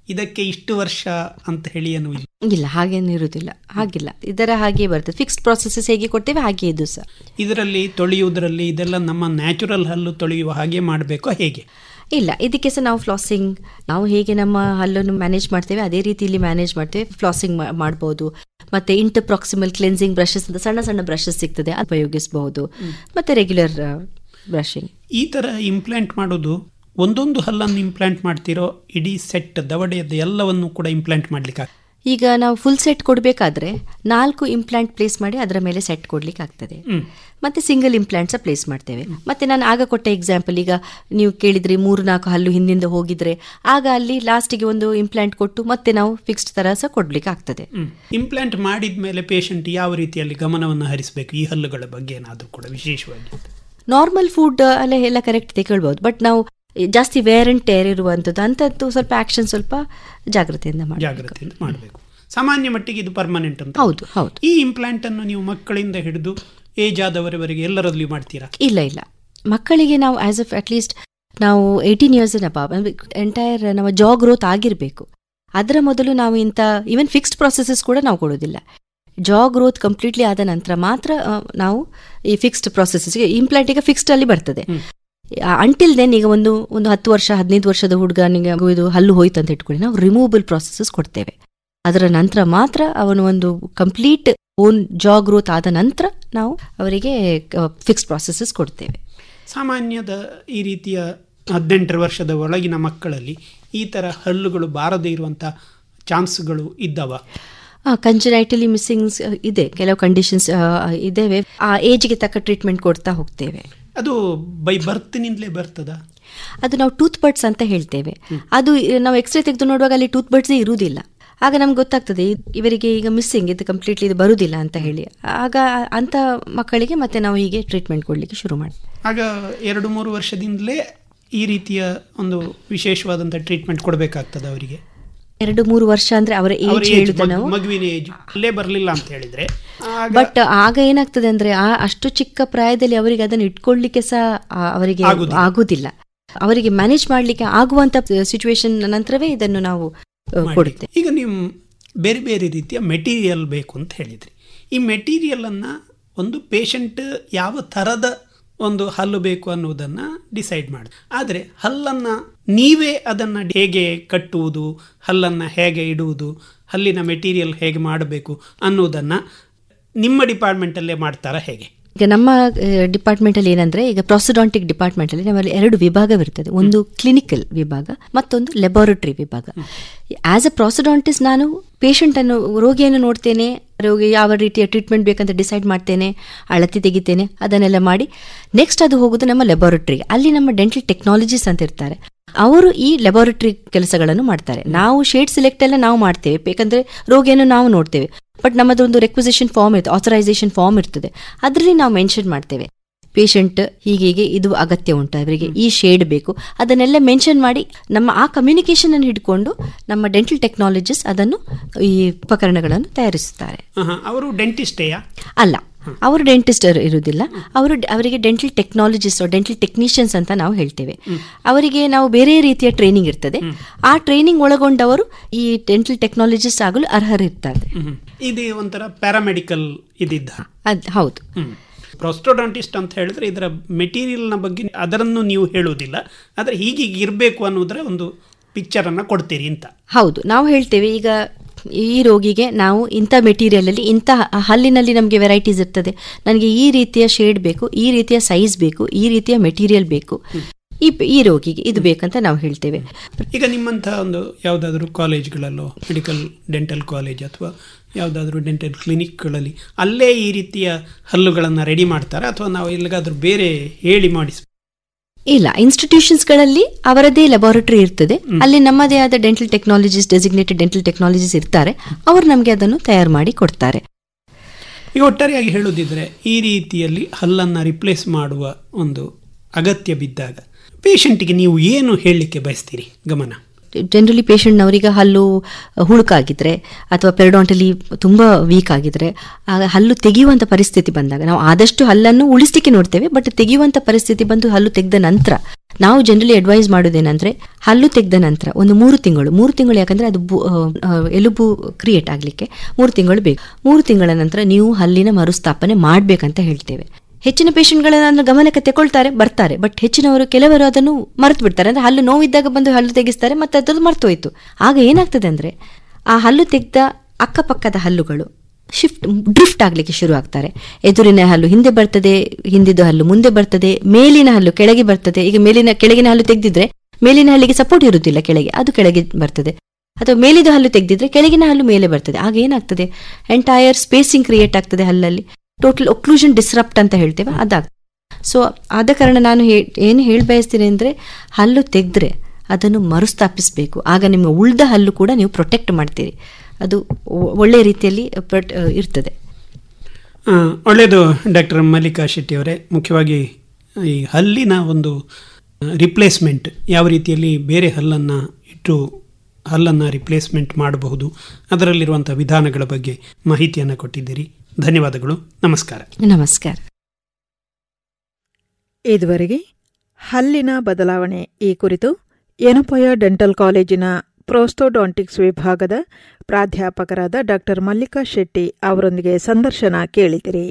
S17: ಇದಕ್ಕೆ ಇಷ್ಟು ವರ್ಷ ಅಂತ ಹೇಳಿ ಏನು ಇಲ್ಲ
S20: ಇಲ್ಲ ಹಾಗೇನು ಇರುವುದಿಲ್ಲ ಹಾಗಿಲ್ಲ ಇದರ ಹಾಗೆ ಬರ್ತದೆ ಫಿಕ್ಸ್ಡ್ ಪ್ರಾಸೆಸಸ್ ಹೇಗೆ ಕೊಡ್ತೇವೆ ಹಾಗೆ ಇದು ಸಹ
S17: ಇದರಲ್ಲಿ ತೊಳೆಯುವುದರಲ್ಲಿ ಇದೆಲ್ಲ ನಮ್ಮ ನ್ಯಾಚುರಲ್ ಹಲ್ಲು ತೊಳೆಯುವ ಹಾಗೆ ಮಾಡಬೇಕು ಹೇಗೆ
S20: ಇಲ್ಲ ಇದಕ್ಕೆ ಸಹ ನಾವು ಫ್ಲಾಸಿಂಗ್ ನಾವು ಹೇಗೆ ನಮ್ಮ ಹಲ್ಲನ್ನು ಮ್ಯಾನೇಜ್ ಮಾಡ್ತೇವೆ ಅದೇ ರೀತಿ ಇಲ್ಲಿ ಮ್ಯಾನೇಜ್ ಮಾಡ್ತೇವೆ ಫ್ಲಾಸಿಂಗ್ ಮಾಡ್ಬೋದು ಮತ್ತೆ ಇಂಟರ್ ಪ್ರಾಕ್ಸಿಮಲ್ ಕ್ಲೆನ್ಸಿಂಗ್ ಬ್ರಷಸ್ ಅಂತ ಸಣ್ಣ ಸಣ್ಣ ಬ್ರಷಸ್ ಸಿಗ್ತದೆ ಅದು ಉಪಯೋಗಿಸಬಹುದು ಮತ್ತೆ ರೆಗ್ಯುಲರ್ ಬ್ರಷಿಂಗ್
S17: ಈ ತರ ಇಂಪ್ಲಾಂಟ್ ಮಾಡೋದು ಒಂದೊಂದು ಹಲ್ಲನ್ನು ಇಂಪ್ಲಾಂಟ್ ಮಾಡ್ತಿರೋ ಇಡೀ ಸೆಟ್ ದವಡೆಯದ್ದು ಎಲ್ಲವನ್ನು ಕೂಡ ಇಂಪ್ಲಾಂಟ್ ಮಾಡ್ಲಿಕ್ಕೆ
S20: ಈಗ ನಾವು ಫುಲ್ ಸೆಟ್ ಕೊಡಬೇಕಾದ್ರೆ ನಾಲ್ಕು ಇಂಪ್ಲಾಂಟ್ ಪ್ಲೇಸ್ ಮಾಡಿ ಅದರ ಮೇಲೆ ಸೆಟ್ ಕೊಡ್ಲಿಕ್ಕೆ ಆಗ್ತದೆ ಮತ್ತೆ ಸಿಂಗಲ್ ಇಂಪ್ಲಾಂಟ್ಸ ಪ್ಲೇಸ್ ಮಾಡ್ತೇವೆ ಮತ್ತೆ ನಾನು ಆಗ ಕೊಟ್ಟ ಎಕ್ಸಾಂಪಲ್ ಈಗ ನೀವು ಕೇಳಿದ್ರಿ ಮೂರು ನಾಲ್ಕು ಹಲ್ಲು ಹಿಂದಿಂದ ಹೋಗಿದ್ರೆ ಆಗ ಅಲ್ಲಿ ಲಾಸ್ಟಿಗೆ ಒಂದು ಇಂಪ್ಲಾಂಟ್ ಕೊಟ್ಟು ಮತ್ತೆ ನಾವು ಫಿಕ್ಸ್ಡ್ ತರ ಸಹ ಕೊಡ್ಲಿಕ್ಕೆ ಆಗ್ತದೆ
S17: ಇಂಪ್ಲಾಂಟ್ ಮಾಡಿದ ಮೇಲೆ ಪೇಷಂಟ್ ಯಾವ ರೀತಿಯಲ್ಲಿ ಗಮನವನ್ನು ಹರಿಸಬೇಕು ಈ ಹಲ್ಲುಗಳ ಬಗ್ಗೆ ಏನಾದರೂ ಕೂಡ ವಿಶೇಷವಾಗಿ
S20: ನಾರ್ಮಲ್ ಫುಡ್ ಅಲ್ಲ ಎಲ್ಲ ಕರೆಕ್ಟ್ ತಗೊಳ್ಬಹುದು ಬಟ್ ನಾವು ಜಾಸ್ತಿ ವೇರ್ ಅಂಡ್ ಟೇರ್ ಇರುವಂಥದ್ದು ಅಂಥದ್ದು ಸ್ವಲ್ಪ ಆಕ್ಷನ್ ಸ್ವಲ್ಪ ಜಾಗ್ರತೆಯಿಂದ ಮಾಡಿ
S17: ಜಾಗ್ರತೆಯಿಂದ ಮಾಡಬೇಕು ಸಾಮಾನ್ಯ ಮಟ್ಟಿಗೆ ಇದು ಪರ್ಮನೆಂಟ್ ಅಂತ
S20: ಹೌದು ಹೌದು
S17: ಈ ಇಂಪ್ಲಾಂಟ್ ಅನ್ನು ನೀವು ಮಕ್ಕಳಿಂದ ಹಿಡಿದು ಏಜ್ ಆದವರವರೆಗೆ ಎಲ್ಲರಲ್ಲಿಯೂ ಮಾಡ್ತೀರಾ
S20: ಇಲ್ಲ ಇಲ್ಲ ಮಕ್ಕಳಿಗೆ ನಾವು ಆಸ್ ಅಫ್ ಅಟ್ಲೀಸ್ಟ್ ನಾವು ಏಯ್ಟೀನ್ ಇಯರ್ಸ್ ಎಂಟೈರ್ ನಮ್ಮ ಜಾ ಗ್ರೋತ್ ಆಗಿರಬೇಕು ಅದರ ಮೊದಲು ನಾವು ಇಂಥ ಈವನ್ ಫಿಕ್ಸ್ಡ್ ಪ್ರೊಸೆಸಸ್ ಕೂಡ ನಾವು ಕೊಡೋದಿಲ್ಲ ಜಾ ಗ್ರೋತ್ ಕಂಪ್ಲೀಟ್ಲಿ ಆದ ನಂತರ ಮಾತ್ರ ಆ, ನಾವು ಈ ಫಿಕ್ಸ್ಡ್ ಪ್ರೊಸೆಸಸ್ಗೆ ಇಂಪ್ಲಾಂಟ್ ಈಗ ಫಿಕ್ಸ್ಡ್ ಅಲ್ಲಿ ಬರ್ತದೆ ಅಂಟಿಲ್ ದೆನ್ ಈಗ ಒಂದು ಒಂದು ಹತ್ತು ವರ್ಷ ಹದಿನೈದು ವರ್ಷದ ಹುಡುಗನಿಗೆ ಇದು ಹಲ್ಲು ಹೋಯ್ತು ಅಂತ ಇಟ್ಕೊಳ್ಳಿ ನಾವು ರಿಮೂವಬಲ್ ಪ್ರೊಸೆಸಸ್ ಕೊಡ್ತೇವೆ ಅದರ ನಂತರ ಮಾತ್ರ ಅವನು ಒಂದು ಕಂಪ್ಲೀಟ್ ಓನ್ ಜಾ ಗ್ರೋತ್ ಆದ ನಂತರ ನಾವು ಅವರಿಗೆ ಫಿಕ್ಸ್ಡ್ ಪ್ರೊಸೆಸಸ್ ಕೊಡ್ತೇವೆ
S17: ಸಾಮಾನ್ಯದ ಈ ರೀತಿಯ ಹದಿನೆಂಟರ ವರ್ಷದ ಒಳಗಿನ ಮಕ್ಕಳಲ್ಲಿ ಈ ಥರ ಹಲ್ಲುಗಳು ಬಾರದೇ ಇರುವಂಥ ಚಾನ್ಸ್ಗಳು ಇದ್ದಾವ
S20: ಕಂಜನೈಟಲಿ ಮಿಸ್ಸಿಂಗ್ಸ್ ಇದೆ ಕೆಲವು ಕಂಡೀಷನ್ಸ್ ಇದ್ದೇವೆ ಆ ಏಜ್ಗೆ ತಕ್ಕ ಟ್ರೀಟ್ಮೆಂಟ್ ಕೊಡ್ತಾ ಹೋಗ್ತೇವೆ
S17: ಅದು ಬೈ ಬರ್ತ್ನಿಂದಲೇ ಬರ್ತದ
S20: ಅದು ನಾವು ಟೂತ್ ಬಡ್ಸ್ ಅಂತ ಹೇಳ್ತೇವೆ ಅದು ನಾವು ಎಕ್ಸ್ರೇ ತೆಗೆದು ನೋಡುವಾಗ ಅಲ್ಲಿ ಟೂತ್ ಬಡ್ಸ್ ಇರುವುದಿಲ್ಲ ಆಗ ನಮ್ಗೆ ಗೊತ್ತಾಗ್ತದೆ ಇ- ಇವರಿಗೆ ಈಗ ಮಿಸ್ಸಿಂಗ್ ಇದು ಕಂಪ್ಲೀಟ್ಲಿ ಇದು ಬರುವುದಿಲ್ಲ ಅಂತ ಹೇಳಿ ಆಗ ಅಂತ ಮಕ್ಕಳಿಗೆ ಮತ್ತೆ ನಾವು ಹೀಗೆ ಟ್ರೀಟ್ಮೆಂಟ್ ಕೊಡಲಿಕ್ಕೆ ಶುರು ಮಾಡಿ
S17: ಆಗ ಎರಡು ಮೂರು ವರ್ಷದಿಂದಲೇ ಈ ರೀತಿಯ ಒಂದು ವಿಶೇಷವಾದಂಥ ಟ್ರೀಟ್ಮೆಂಟ್ ಕೊಡಬೇಕಾಗ್ತದೆ ಅವರಿಗೆ
S20: ಎರಡು ಮೂರು ವರ್ಷ ಅಂದ್ರೆ ಅವರ
S17: ಅವರ
S20: ಏಜ್
S17: age,
S20: ಹೇಳುದ
S17: ಮಗು-
S20: ನಾವು
S17: ಮಗುವಿನ ಏಜ್ ಅಲ್ಲೇ ಬರಲಿಲ್ಲ ಅಂತ ಹೇಳಿದ್ರೆ ಆಗ
S20: ಬಟ್ ಆಗ ಏನಾಗ್ತದೆ ಅಂದ್ರೆ ಆ ಅಷ್ಟು ಚಿಕ್ಕ ಪ್ರಾಯದಲ್ಲಿ ಅವರಿಗೆ ಅದನ್ನು ಇಟ್ಕೊಳ್ಳಿಕ್ಕೆ ಸಹ ಆ, ಅವರಿಗೆ
S17: ಆಗುದಿಲ್ಲ.
S20: ಆಗುದಿಲ್ಲ ಅವರಿಗೆ ಮ್ಯಾನೇಜ್ ಮಾಡ್ಲಿಕ್ಕೆ ಆಗುವಂತ ಸಿಚುವೇಶನ್ ನಂತರವೇ ಇದನ್ನು ನಾವು ಆ,
S17: ಮಾಡಿ.
S20: ಕೊಡುತ್ತೆ
S17: ಈಗ ನೀವು ಬೇರೆ ಬೇರೆ ರೀತಿಯ ಮೆಟೀರಿಯಲ್ ಬೇಕು ಅಂತ ಹೇಳಿದ್ರಿ ಈ ಮೆಟೀರಿಯಲನ್ನು ಒಂದು ಪೇಷಂಟ್ ಯಾವ ಥರದ ಒಂದು ಹಲ್ಲು ಬೇಕು ಅನ್ನುವುದನ್ನು ಡಿಸೈಡ್ ಮಾಡಿ ಆದರೆ ಹಲ್ಲನ್ನು ನೀವೇ ಅದನ್ನು ಹೇಗೆ ಕಟ್ಟುವುದು ಹಲ್ಲನ್ನು ಹೇಗೆ ಇಡುವುದು ಹಲ್ಲಿನ ಮೆಟೀರಿಯಲ್ ಹೇಗೆ ಮಾಡಬೇಕು ಅನ್ನುವುದನ್ನು ನಿಮ್ಮ ಡಿಪಾರ್ಟ್ಮೆಂಟಲ್ಲೇ ಮಾಡ್ತಾರಾ ಹೇಗೆ
S20: ಈಗ ನಮ್ಮ ಡಿಪಾರ್ಟ್ಮೆಂಟ್ ಅಲ್ಲಿ ಏನಂದ್ರೆ ಈಗ ಪ್ರಾಸಿಡಾಂಟಿಕ್ ಡಿಪಾರ್ಟ್ಮೆಂಟ್ ಅಲ್ಲಿ ನಮ್ಮಲ್ಲಿ ಎರಡು ವಿಭಾಗವಿರ್ತದೆ ಒಂದು ಕ್ಲಿನಿಕಲ್ ವಿಭಾಗ ಮತ್ತೊಂದು ಲೆಬಾರೆಟರಿ ವಿಭಾಗ ಆಸ್ ಅ ಪ್ರಾಸಿಡಾಂಟಿಸ್ಟ್ ನಾನು ಪೇಷಂಟ್ ಅನ್ನು ರೋಗಿಯನ್ನು ನೋಡ್ತೇನೆ ರೋಗಿ ಯಾವ ರೀತಿಯ ಟ್ರೀಟ್ಮೆಂಟ್ ಬೇಕಂತ ಡಿಸೈಡ್ ಮಾಡ್ತೇನೆ ಅಳತೆ ತೆಗಿತೇನೆ ಅದನ್ನೆಲ್ಲ ಮಾಡಿ ನೆಕ್ಸ್ಟ್ ಅದು ಹೋಗುದು ನಮ್ಮ ಲೆಬಾರೆಟರಿ ಅಲ್ಲಿ ನಮ್ಮ ಡೆಂಟಲ್ ಟೆಕ್ನಾಲಜಿಸ್ ಅಂತ ಇರ್ತಾರೆ ಅವರು ಈ ಲೆಬಾರೆಟರಿ ಕೆಲಸಗಳನ್ನು ಮಾಡ್ತಾರೆ ನಾವು ಶೇಡ್ ಸಿಲೆಕ್ಟ್ ಎಲ್ಲ ನಾವು ಮಾಡ್ತೇವೆ ಬೇಕಂದ್ರೆ ರೋಗಿಯನ್ನು ನಾವು ನೋಡ್ತೇವೆ ಬಟ್ ನಮ್ಮದೊಂದು ರೆಕ್ವಿಸಿಷನ್ ಫಾರ್ಮ್ ಇರ್ತದೆ ಆಥರೈಸೇಷನ್ ಫಾರ್ಮ್ ಇರ್ತದೆ ಅದರಲ್ಲಿ ನಾವು ಮೆನ್ಷನ್ ಮಾಡ್ತೇವೆ ಪೇಷಂಟ್ ಹೀಗೆ ಹೀಗೆ ಇದು ಅಗತ್ಯ ಉಂಟು ಅವರಿಗೆ ಈ ಶೇಡ್ ಬೇಕು ಅದನ್ನೆಲ್ಲ ಮೆನ್ಷನ್ ಮಾಡಿ ನಮ್ಮ ಆ ಕಮ್ಯುನಿಕೇಶನ್ ಅನ್ನು ಹಿಡ್ಕೊಂಡು ನಮ್ಮ ಡೆಂಟಲ್ ಟೆಕ್ನಾಲಜಿಸ್ ಅದನ್ನು ಈ ಉಪಕರಣಗಳನ್ನು ತಯಾರಿಸುತ್ತಾರೆ
S17: ಆಹಾ, ಅವರು ಡೆಂಟಿಸ್ಟೇಯಾ
S20: ಅಲ್ಲ ಅವರು ಡೆಂಟಿಸ್ಟ್ ಇರುವುದಿಲ್ಲ ಅವರು ಅವರಿಗೆ ಡೆಂಟಲ್ ಟೆಕ್ನಾಲಜಿಸ್ಟ್ ಡೆಂಟಲ್ ಟೆಕ್ನಿಷಿಯನ್ಸ್ ಅಂತ ನಾವು ಹೇಳ್ತೇವೆ ಅವರಿಗೆ ನಾವು ಬೇರೆ ರೀತಿಯ ಟ್ರೈನಿಂಗ್ ಇರ್ತದೆ ಆ ಟ್ರೈನಿಂಗ್ ಒಳಗೊಂಡವರು ಈ ಡೆಂಟಲ್ ಟೆಕ್ನಾಲಜಿಸ್ಟ್ ಆಗಲು ಅರ್ಹರಿರ್ತಾರೆ
S17: ಇದು ಒಂಥರ ಪ್ಯಾರಾಮೆಡಿಕಲ್ ಇದಿದ್ದ
S20: ಅದ್ ಹೌದು
S17: ಪ್ರೊಸ್ಟೋಡಾಂಟಿಸ್ಟ್ ಅಂತ ಹೇಳಿದ್ರೆ ಇದರ ಮೆಟೀರಿಯಲ್ನ ಬಗ್ಗೆ ಅದರನ್ನು ನೀವು ಹೇಳುವುದಿಲ್ಲ ಆದರೆ ಹೀಗೀಗೆ ಇರಬೇಕು ಅನ್ನೋದರ ಒಂದು ಪಿಕ್ಚರನ್ನು ಕೊಡ್ತೀರಿ ಅಂತ
S20: ಹೌದು ನಾವು ಹೇಳ್ತೇವೆ ಈಗ ಈ ರೋಗಿಗೆ ನಾವು ಇಂಥ ಮೆಟೀರಿಯಲ್ ಅಲ್ಲಿ ಇಂಥ ಹಲ್ಲಿನಲ್ಲಿ ನಮಗೆ ವೆರೈಟೀಸ್ ಇರ್ತದೆ ನನಗೆ ಈ ರೀತಿಯ ಶೇಡ್ ಬೇಕು ಈ ರೀತಿಯ ಸೈಜ್ ಬೇಕು ಈ ರೀತಿಯ ಮೆಟೀರಿಯಲ್ ಬೇಕು ಈ ಈ ರೋಗಿಗೆ ಇದು ಬೇಕಂತ ನಾವು ಹೇಳ್ತೇವೆ
S17: ಈಗ ನಿಮ್ಮಂತಹ ಒಂದು ಯಾವುದಾದ್ರೂ ಕಾಲೇಜ್ಗಳಲ್ಲೋ ಮೆಡಿಕಲ್ ಡೆಂಟಲ್ ಕಾಲೇಜ್ ಅಥವಾ ಯಾವುದಾದ್ರೂ ಡೆಂಟಲ್ ಕ್ಲಿನಿಕ್ಗಳಲ್ಲಿ ಅಲ್ಲೇ ಈ ರೀತಿಯ ಹಲ್ಲುಗಳನ್ನು ರೆಡಿ ಮಾಡ್ತಾರಾ ಅಥವಾ ನಾವು ಎಲ್ಲಿಗಾದ್ರೂ ಬೇರೆ ಹೇಳಿ ಮಾಡಿಸ್
S20: ಇಲ್ಲ ಇನ್ಸ್ಟಿಟ್ಯೂಷನ್ಸ್ಗಳಲ್ಲಿ ಅವರದೇ ಲೆಬಾರೆಟರಿ ಇರ್ತದೆ ಅಲ್ಲಿ ನಮ್ಮದೇ ಆದ dental technologists designated dental technologists ಇರ್ತಾರೆ ಅವರು ನಮಗೆ ಅದನ್ನು ತಯಾರು ಮಾಡಿ ಕೊಡ್ತಾರೆ
S17: ಈಗ ಒಟ್ಟಾರೆಯಾಗಿ ಹೇಳುವುದಿದ್ರೆ ಈ ರೀತಿಯಲ್ಲಿ ಹಲ್ಲನ್ನು ರಿಪ್ಲೇಸ್ ಮಾಡುವ ಒಂದು ಅಗತ್ಯ ಬಿದ್ದಾಗ ಪೇಷಂಟಿಗೆ ನೀವು ಏನು ಹೇಳಲಿಕ್ಕೆ ಬಯಸ್ತೀರಿ ಗಮನ
S20: ಜನರಲಿ ಪೇಷಂಟ್ನವರಿಗೆ ಹಲ್ಲು ಹುಳುಕಾಗಿದ್ರೆ ಅಥವಾ ಪೆರಡಾಂಟಲಿ ತುಂಬ ವೀಕ್ ಆಗಿದ್ರೆ ಆಗ ಹಲ್ಲು ತೆಗೆಯುವಂಥ ಪರಿಸ್ಥಿತಿ ಬಂದಾಗ ನಾವು ಆದಷ್ಟು ಹಲ್ಲನ್ನು ಉಳಿಸ್ಲಿಕ್ಕೆ ನೋಡ್ತೇವೆ ಬಟ್ ತೆಗೆಯುವಂಥ ಪರಿಸ್ಥಿತಿ ಬಂದು ಹಲ್ಲು ತೆಗೆದ ನಂತರ ನಾವು ಜನರಲಿ ಅಡ್ವೈಸ್ ಮಾಡೋದೇನಂದ್ರೆ ಹಲ್ಲು ತೆಗೆದ ನಂತರ ಒಂದು ಮೂರು ತಿಂಗಳು ಮೂರು ತಿಂಗಳು ಯಾಕಂದ್ರೆ ಅದು ಬು- ಆ, ಆ, ಎಲುಬು ಕ್ರಿಯೇಟ್ ಆಗಲಿಕ್ಕೆ ಮೂರು ತಿಂಗಳು ಬೇಕು ಮೂರು ತಿಂಗಳ ನಂತರ ನೀವು ಹಲ್ಲಿನ ಮರುಸ್ಥಾಪನೆ ಮಾಡಬೇಕಂತ ಹೇಳ್ತೇವೆ ಹೆಚ್ಚಿನ ಪೇಷಂಟ್ಗಳನ್ನ ಗಮನಕ್ಕೆ ತಗೊಳ್ತಾರೆ ಬರ್ತಾರೆ ಬಟ್ ಹೆಚ್ಚಿನವರು ಕೆಲವರು ಅದನ್ನು ಮರೆತು ಬಿಡ್ತಾರೆ ಅಂದ್ರೆ ಹಲ್ಲು ನೋವಿದ್ದಾಗ ಬಂದು ಹಲ್ಲು ತೆಗಿಸ್ತಾರೆ ಮತ್ತೆ ಅದ್ರದ್ದು ಮರ್ತು ಹೋಯ್ತು ಆಗ ಏನಾಗ್ತದೆ ಅಂದ್ರೆ ಆ ಹಲ್ಲು ತೆಗೆದ ಅಕ್ಕಪಕ್ಕದ ಹಲ್ಲುಗಳು ಶಿಫ್ಟ್ ಡ್ರಿಫ್ಟ್ ಆಗಲಿಕ್ಕೆ ಶುರು ಆಗ್ತಾರೆ ಎದುರಿನ ಹಲ್ಲು ಹಿಂದೆ ಬರ್ತದೆ ಹಿಂದಿದ್ದು ಹಲ್ಲು ಮುಂದೆ ಬರ್ತದೆ ಮೇಲಿನ ಹಲ್ಲು ಕೆಳಗೆ ಬರ್ತದೆ ಈಗ ಮೇಲಿನ ಕೆಳಗಿನ ಹಲ್ಲು ತೆಗೆದಿದ್ರೆ ಮೇಲಿನ ಹಲ್ಲಿಗೆ ಸಪೋರ್ಟ್ ಇರುವುದಿಲ್ಲ ಕೆಳಗೆ ಅದು ಕೆಳಗೆ ಬರ್ತದೆ ಅಥವಾ ಮೇಲಿದ ಹಲ್ಲು ತೆಗೆದಿದ್ರೆ ಕೆಳಗಿನ ಹಲ್ಲು ಮೇಲೆ ಬರ್ತದೆ ಆಗ ಏನಾಗ್ತದೆ ಎಂಟೈರ್ ಸ್ಪೇಸಿಂಗ್ ಕ್ರಿಯೇಟ್ ಆಗ್ತದೆ ಹಲ್ಲಲ್ಲಿ ಟೋಟಲ್ ಒಕ್ಲೂಷನ್ ಡಿಸ್ರಪ್ಟ್ ಅಂತ ಹೇಳ್ತೇವೆ ಅದಾಗ್ತದೆ ಸೊ ಆದ ಕಾರಣ ನಾನು ಹೇ- ಏನು ಹೇಳಿ ಬಯಸ್ತೀನಿ ಅಂದರೆ ಹಲ್ಲು ತೆಗೆದ್ರೆ ಅದನ್ನು ಮರುಸ್ಥಾಪಿಸಬೇಕು ಆಗ ನಿಮ್ಮ ಉಳ್ದ ಹಲ್ಲು ಕೂಡ ನೀವು ಪ್ರೊಟೆಕ್ಟ್ ಮಾಡ್ತೀರಿ ಅದು ಒ- ಒಳ್ಳೆಯ ರೀತಿಯಲ್ಲಿ ಪ್ರೊಟ್ ಇರ್ತದೆ
S17: ಆ, ಒಳ್ಳೆಯದು ಡಾಕ್ಟರ್ ಮಲ್ಲಿಕಾ ಶೆಟ್ಟಿ ಅವರೇ ಮುಖ್ಯವಾಗಿ ಈ ಹಲ್ಲಿನ ಒಂದು ರಿಪ್ಲೇಸ್ಮೆಂಟ್ ಯಾವ ರೀತಿಯಲ್ಲಿ ಬೇರೆ ಹಲ್ಲನ್ನು ಇಟ್ಟು ಹಲ್ಲನ್ನು ರಿಪ್ಲೇಸ್ಮೆಂಟ್ ಮಾಡಬಹುದು ಅದರಲ್ಲಿರುವಂಥ ವಿಧಾನಗಳ ಬಗ್ಗೆ ಮಾಹಿತಿಯನ್ನು ಕೊಟ್ಟಿದ್ದೀರಿ ಧನ್ಯವಾದಗಳು ನಮಸ್ಕಾರ
S20: ನಮಸ್ಕಾರ
S2: ಇದುವರೆಗೆ ಹಲ್ಲಿನ ಬದಲಾವಣೆ ಈ ಕುರಿತು ಎನಪೊಯ ಡೆಂಟಲ್ ಕಾಲೇಜಿನ ಪ್ರೋಸ್ಟೋಡಾಂಟಿಕ್ಸ್ ವಿಭಾಗದ ಪ್ರಾಧ್ಯಾಪಕರಾದ ಡಾಕ್ಟರ್ ಮಲ್ಲಿಕಾ ಶೆಟ್ಟಿ ಅವರೊಂದಿಗೆ ಸಂದರ್ಶನ ಕೇಳಿದಿರಿ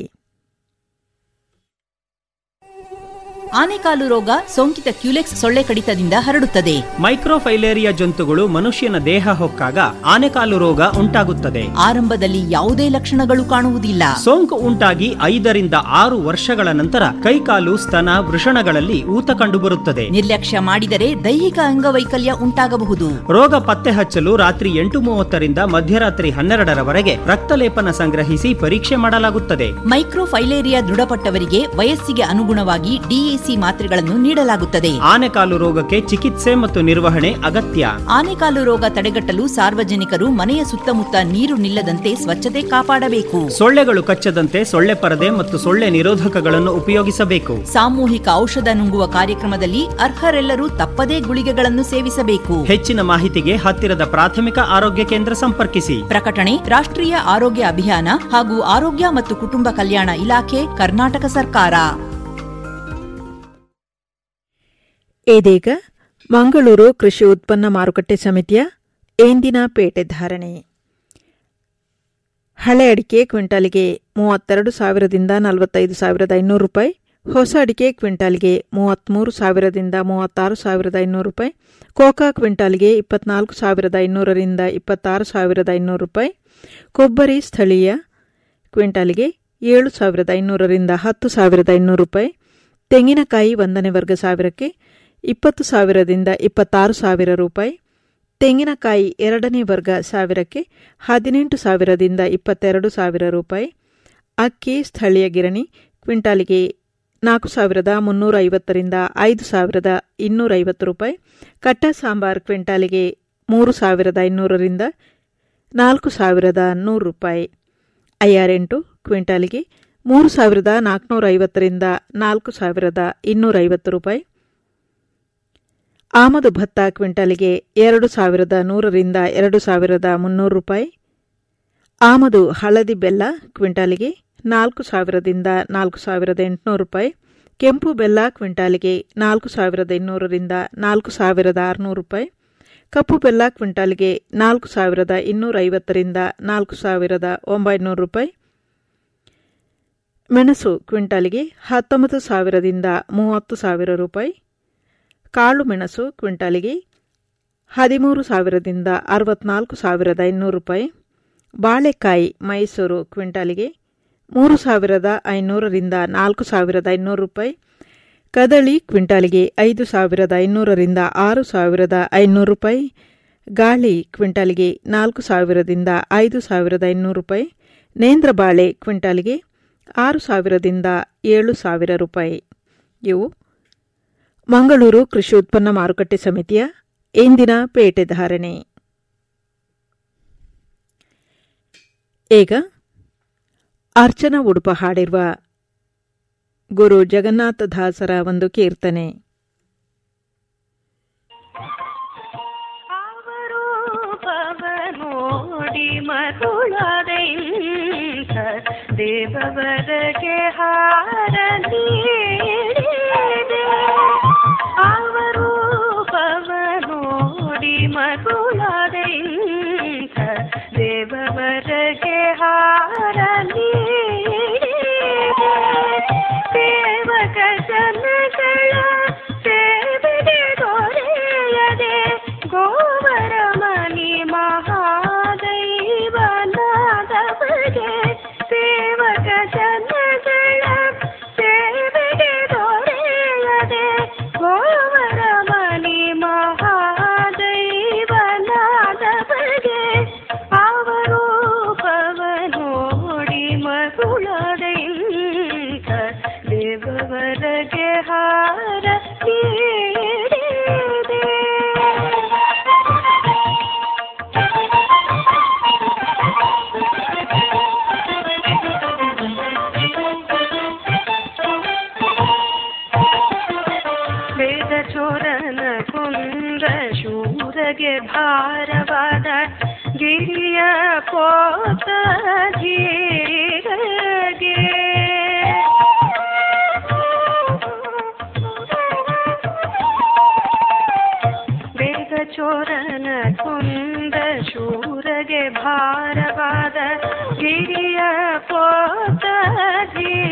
S15: ಆನೆಕಾಲು ರೋಗ ಸೋಂಕಿತ ಕ್ಯುಲೆಕ್ಸ್ ಸೊಳ್ಳೆ ಕಡಿತದಿಂದ ಹರಡುತ್ತದೆ
S19: ಮೈಕ್ರೋಫೈಲೇರಿಯಾ ಜಂತುಗಳು ಮನುಷ್ಯನ ದೇಹ ಹೊಕ್ಕಾಗ ಆನೆಕಾಲು ರೋಗ ಉಂಟಾಗುತ್ತದೆ
S15: ಆರಂಭದಲ್ಲಿ ಯಾವುದೇ ಲಕ್ಷಣಗಳು ಕಾಣುವುದಿಲ್ಲ
S19: ಸೋಂಕು ಉಂಟಾಗಿ ಐದರಿಂದ ಆರು ವರ್ಷಗಳ ನಂತರ ಕೈಕಾಲು ಸ್ತನ ವೃಷಣಗಳಲ್ಲಿ ಊತ ಕಂಡುಬರುತ್ತದೆ
S15: ನಿರ್ಲಕ್ಷ್ಯ ಮಾಡಿದರೆ ದೈಹಿಕ ಅಂಗವೈಕಲ್ಯ ಉಂಟಾಗಬಹುದು
S19: ರೋಗ ಪತ್ತೆ ಹಚ್ಚಲು ರಾತ್ರಿ ಎಂಟು ಮೂವತ್ತರಿಂದ ಮಧ್ಯರಾತ್ರಿ ಹನ್ನೆರಡರವರೆಗೆ ರಕ್ತಲೇಪನ ಸಂಗ್ರಹಿಸಿ ಪರೀಕ್ಷೆ ಮಾಡಲಾಗುತ್ತದೆ
S15: ಮೈಕ್ರೋಫೈಲೇರಿಯಾ ದೃಢಪಟ್ಟವರಿಗೆ ವಯಸ್ಸಿಗೆ ಅನುಗುಣವಾಗಿ ಡಿಎಸಿ ಮಾತ್ರೆಗಳನ್ನು ನೀಡಲಾಗುತ್ತದೆ
S19: ಆನೆಕಾಲು ರೋಗಕ್ಕೆ ಚಿಕಿತ್ಸೆ ಮತ್ತು ನಿರ್ವಹಣೆ ಅಗತ್ಯ
S15: ಆನೆಕಾಲು ರೋಗ ತಡೆಗಟ್ಟಲು ಸಾರ್ವಜನಿಕರು ಮನೆಯ ಸುತ್ತಮುತ್ತ ನೀರು ನಿಲ್ಲದಂತೆ ಸ್ವಚ್ಛತೆ ಕಾಪಾಡಬೇಕು
S19: ಸೊಳ್ಳೆಗಳು ಕಚ್ಚದಂತೆ ಸೊಳ್ಳೆ ಪರದೆ ಮತ್ತು ಸೊಳ್ಳೆ ನಿರೋಧಕಗಳನ್ನು ಉಪಯೋಗಿಸಬೇಕು
S15: ಸಾಮೂಹಿಕ ಔಷಧ ನುಂಗುವ ಕಾರ್ಯಕ್ರಮದಲ್ಲಿ ಅರ್ಹರೆಲ್ಲರೂ ತಪ್ಪದೇ ಗುಳಿಗೆಗಳನ್ನು ಸೇವಿಸಬೇಕು
S19: ಹೆಚ್ಚಿನ ಮಾಹಿತಿಗೆ ಹತ್ತಿರದ ಪ್ರಾಥಮಿಕ ಆರೋಗ್ಯ ಕೇಂದ್ರ ಸಂಪರ್ಕಿಸಿ
S15: ಪ್ರಕಟಣೆ ರಾಷ್ಟ್ರೀಯ ಆರೋಗ್ಯ ಅಭಿಯಾನ ಹಾಗೂ ಆರೋಗ್ಯ ಮತ್ತು ಕುಟುಂಬ ಕಲ್ಯಾಣ ಇಲಾಖೆ ಕರ್ನಾಟಕ ಸರ್ಕಾರ
S2: ಇದೀಗ ಮಂಗಳೂರು ಕೃಷಿ ಉತ್ಪನ್ನ ಮಾರುಕಟ್ಟೆ ಸಮಿತಿಯ ಏಂದಿನ ಪೇಟೆ ಧಾರಣೆ ಹಳೆ ಅಡಿಕೆ ಕ್ವಿಂಟಾಲಿಗೆ ಮೂವತ್ತೆರಡು ಸಾವಿರದಿಂದ ನಲವತ್ತೈದು ಸಾವಿರದ ಐನೂರು ರೂಪಾಯಿ ಹೊಸ ಅಡಿಕೆ ಕ್ವಿಂಟಾಲ್ಗೆ ಮೂವತ್ತ್ಮೂರು ಸಾವಿರದಿಂದ ಮೂವತ್ತಾರು ಸಾವಿರದ ಐನೂರು ರೂಪಾಯಿ ಕೋಕಾ ಕ್ವಿಂಟಾಲ್ಗೆ ಇಪ್ಪತ್ನಾಲ್ಕು ಸಾವಿರದ ಐನೂರರಿಂದ ಇಪ್ಪತ್ತಾರು ಸಾವಿರದ ಐನೂರು ರೂಪಾಯಿ ಕೊಬ್ಬರಿ ಸ್ಥಳೀಯ ಕ್ವಿಂಟಾಲ್ಗೆ ಏಳು ಸಾವಿರದ ಐನೂರರಿಂದ ಹತ್ತು ಸಾವಿರದ ಐನೂರು ರೂಪಾಯಿ ತೆಂಗಿನಕಾಯಿ ಒಂದನೇ ವರ್ಗ ಸಾವಿರಕ್ಕೆ ಇಪ್ಪತ್ತು ಸಾವಿರದಿಂದ ಇಪ್ಪತ್ತಾರು ಸಾವಿರ ರೂಪಾಯಿ ತೆಂಗಿನಕಾಯಿ ಎರಡನೇ ವರ್ಗ ಸಾವಿರಕ್ಕೆ ಹದಿನೆಂಟು ಸಾವಿರದಿಂದ ಇಪ್ಪತ್ತೆರಡು ಸಾವಿರ ರೂಪಾಯಿ ಅಕ್ಕಿ ಸ್ಥಳೀಯ ಗಿರಣಿ ಕ್ವಿಂಟಾಲಿಗೆ ನಾಲ್ಕು ಸಾವಿರದ ಮುನ್ನೂರ ಐವತ್ತರಿಂದ ಐದು ಸಾವಿರದ ಇನ್ನೂರೈವತ್ತು ರೂಪಾಯಿ ಕಟ್ಟ ಸಾಂಬಾರ್ ಕ್ವಿಂಟಾಲಿಗೆ ಮೂರು ಸಾವಿರದ ಐನೂರರಿಂದ ನಾಲ್ಕು ಸಾವಿರದ ನೂರು ರೂಪಾಯಿ ಐಆರ್ ಎಂಟು ಕ್ವಿಂಟಾಲಿಗೆ ಮೂರು ಸಾವಿರದ ನಾಲ್ಕುನೂರ ಐವತ್ತರಿಂದ ನಾಲ್ಕು ಸಾವಿರದ ಇನ್ನೂರೈವತ್ತು ರೂಪಾಯಿ ಆಮದು ಭತ್ತ ಕ್ವಿಂಟಾಲಿಗೆ ಎರಡು ಸಾವಿರದ ನೂರರಿಂದ ಎರಡು ಸಾವಿರದ ಮುನ್ನೂರು ರೂಪಾಯಿ ಆಮದು ಹಳದಿ ಬೆಲ್ಲ ಕ್ವಿಂಟಾಲಿಗೆ ನಾಲ್ಕು ಸಾವಿರದಿಂದ ನಾಲ್ಕು ಸಾವಿರದ ಎಂಟುನೂರು ರೂಪಾಯಿ ಕೆಂಪು ಬೆಲ್ಲ ಕ್ವಿಂಟಾಲಿಗೆ ನಾಲ್ಕು ಸಾವಿರದ ಇನ್ನೂರರಿಂದ ನಾಲ್ಕು ಸಾವಿರದ ಆರುನೂರು ರೂಪಾಯಿ ಕಪ್ಪು ಬೆಲ್ಲ ಕ್ವಿಂಟಾಲಿಗೆ ನಾಲ್ಕು ಸಾವಿರದ ಇನ್ನೂರ ಐವತ್ತರಿಂದ ನಾಲ್ಕು ಸಾವಿರದ ಒಂಬೈನೂರು ರೂಪಾಯಿ ಮೆಣಸು ಕ್ವಿಂಟಾಲಿಗೆ ಹತ್ತೊಂಬತ್ತು ಸಾವಿರದಿಂದ ಮೂವತ್ತು ಸಾವಿರ ರೂಪಾಯಿ ಕಾಳು ಮೆಣಸು ಕ್ವಿಂಟಾಲಿಗೆ ಹದಿಮೂರು ಸಾವಿರದಿಂದ ಅರವತ್ನಾಲ್ಕು ಸಾವಿರದ ಐನೂರು ರೂಪಾಯಿ ಬಾಳೆಕಾಯಿ ಮೈಸೂರು ಕ್ವಿಂಟಾಲಿಗೆ ಮೂರು ಸಾವಿರದ ಐನೂರರಿಂದ ನಾಲ್ಕು ಸಾವಿರದ ಐನೂರು ರೂಪಾಯಿ ಕದಳಿ ಕ್ವಿಂಟಾಲಿಗೆ ಐದು ಸಾವಿರದ ಐನೂರರಿಂದ ಆರು ಸಾವಿರದ ಐನೂರು ರೂಪಾಯಿ ಗಾಳಿ ಕ್ವಿಂಟಾಲಿಗೆ ನಾಲ್ಕು ಸಾವಿರದಿಂದ ಐದು ಸಾವಿರದ ಐನೂರು ರೂಪಾಯಿ ನೇಂದ್ರ ಬಾಳೆ ಕ್ವಿಂಟಾಲಿಗೆ ಆರು ಸಾವಿರದಿಂದ ಏಳು ಸಾವಿರ ರೂಪಾಯಿ ಇವು ಮಂಗಳೂರು ಕೃಷಿ ಉತ್ಪನ್ನ ಮಾರುಕಟ್ಟೆ ಸಮಿತಿಯ ಇಂದಿನ ಪೇಟೆ ಧಾರಣೆ ಈಗ ಅರ್ಚನಾ ಉಡುಪ ಹಾಡಿರುವ ಗುರು ಜಗನ್ನಾಥ ದಾಸರ ಒಂದು ಕೀರ್ತನೆ
S21: ಮಗುಳದೆ ಇಂಥ ದೇವವರಗೆ ಹಾರ ನೀಡಿದೆ ಅವರು ನೋಡಿ ಮಗುಳದೆ ಇಂಥ ದೇವವರಗೆ ಹಾರ ನೀಡಿದೆ ಸೇವಕ ಜನಗಳ ಸೇವೆಗೆ ದೊರೆಯದೆ ಗೋವರ ಮನಿ ಮಹಾದೈವನಾದವಗೆ ಸೇವಕ ಜನಗಳ ಸೇವೆಗೆ ದೊರೆಯದೆ ಗೋವರ ಮನಿ ಮಹಾದೈವನಾದವಗೆ ಅವರು ಪವನೋಡಿ ಮಗುಳದೆಂತ ದೇವವರಗೆ ಹಾರ ನೀಡಿದೆ ವೇದ ಚೋರನ ಕುಂದ ಶೂರಗೆ ಭಾರವಾದ ಗಿರಿಯ ಪೋತ ಧೀರಗೆ ವೇದ ಚೋರನ ಕುಂದ ಶೂರಗೆ ಭಾರವಾದ ಗಿರಿಯ ಪೋತ ಧೀರ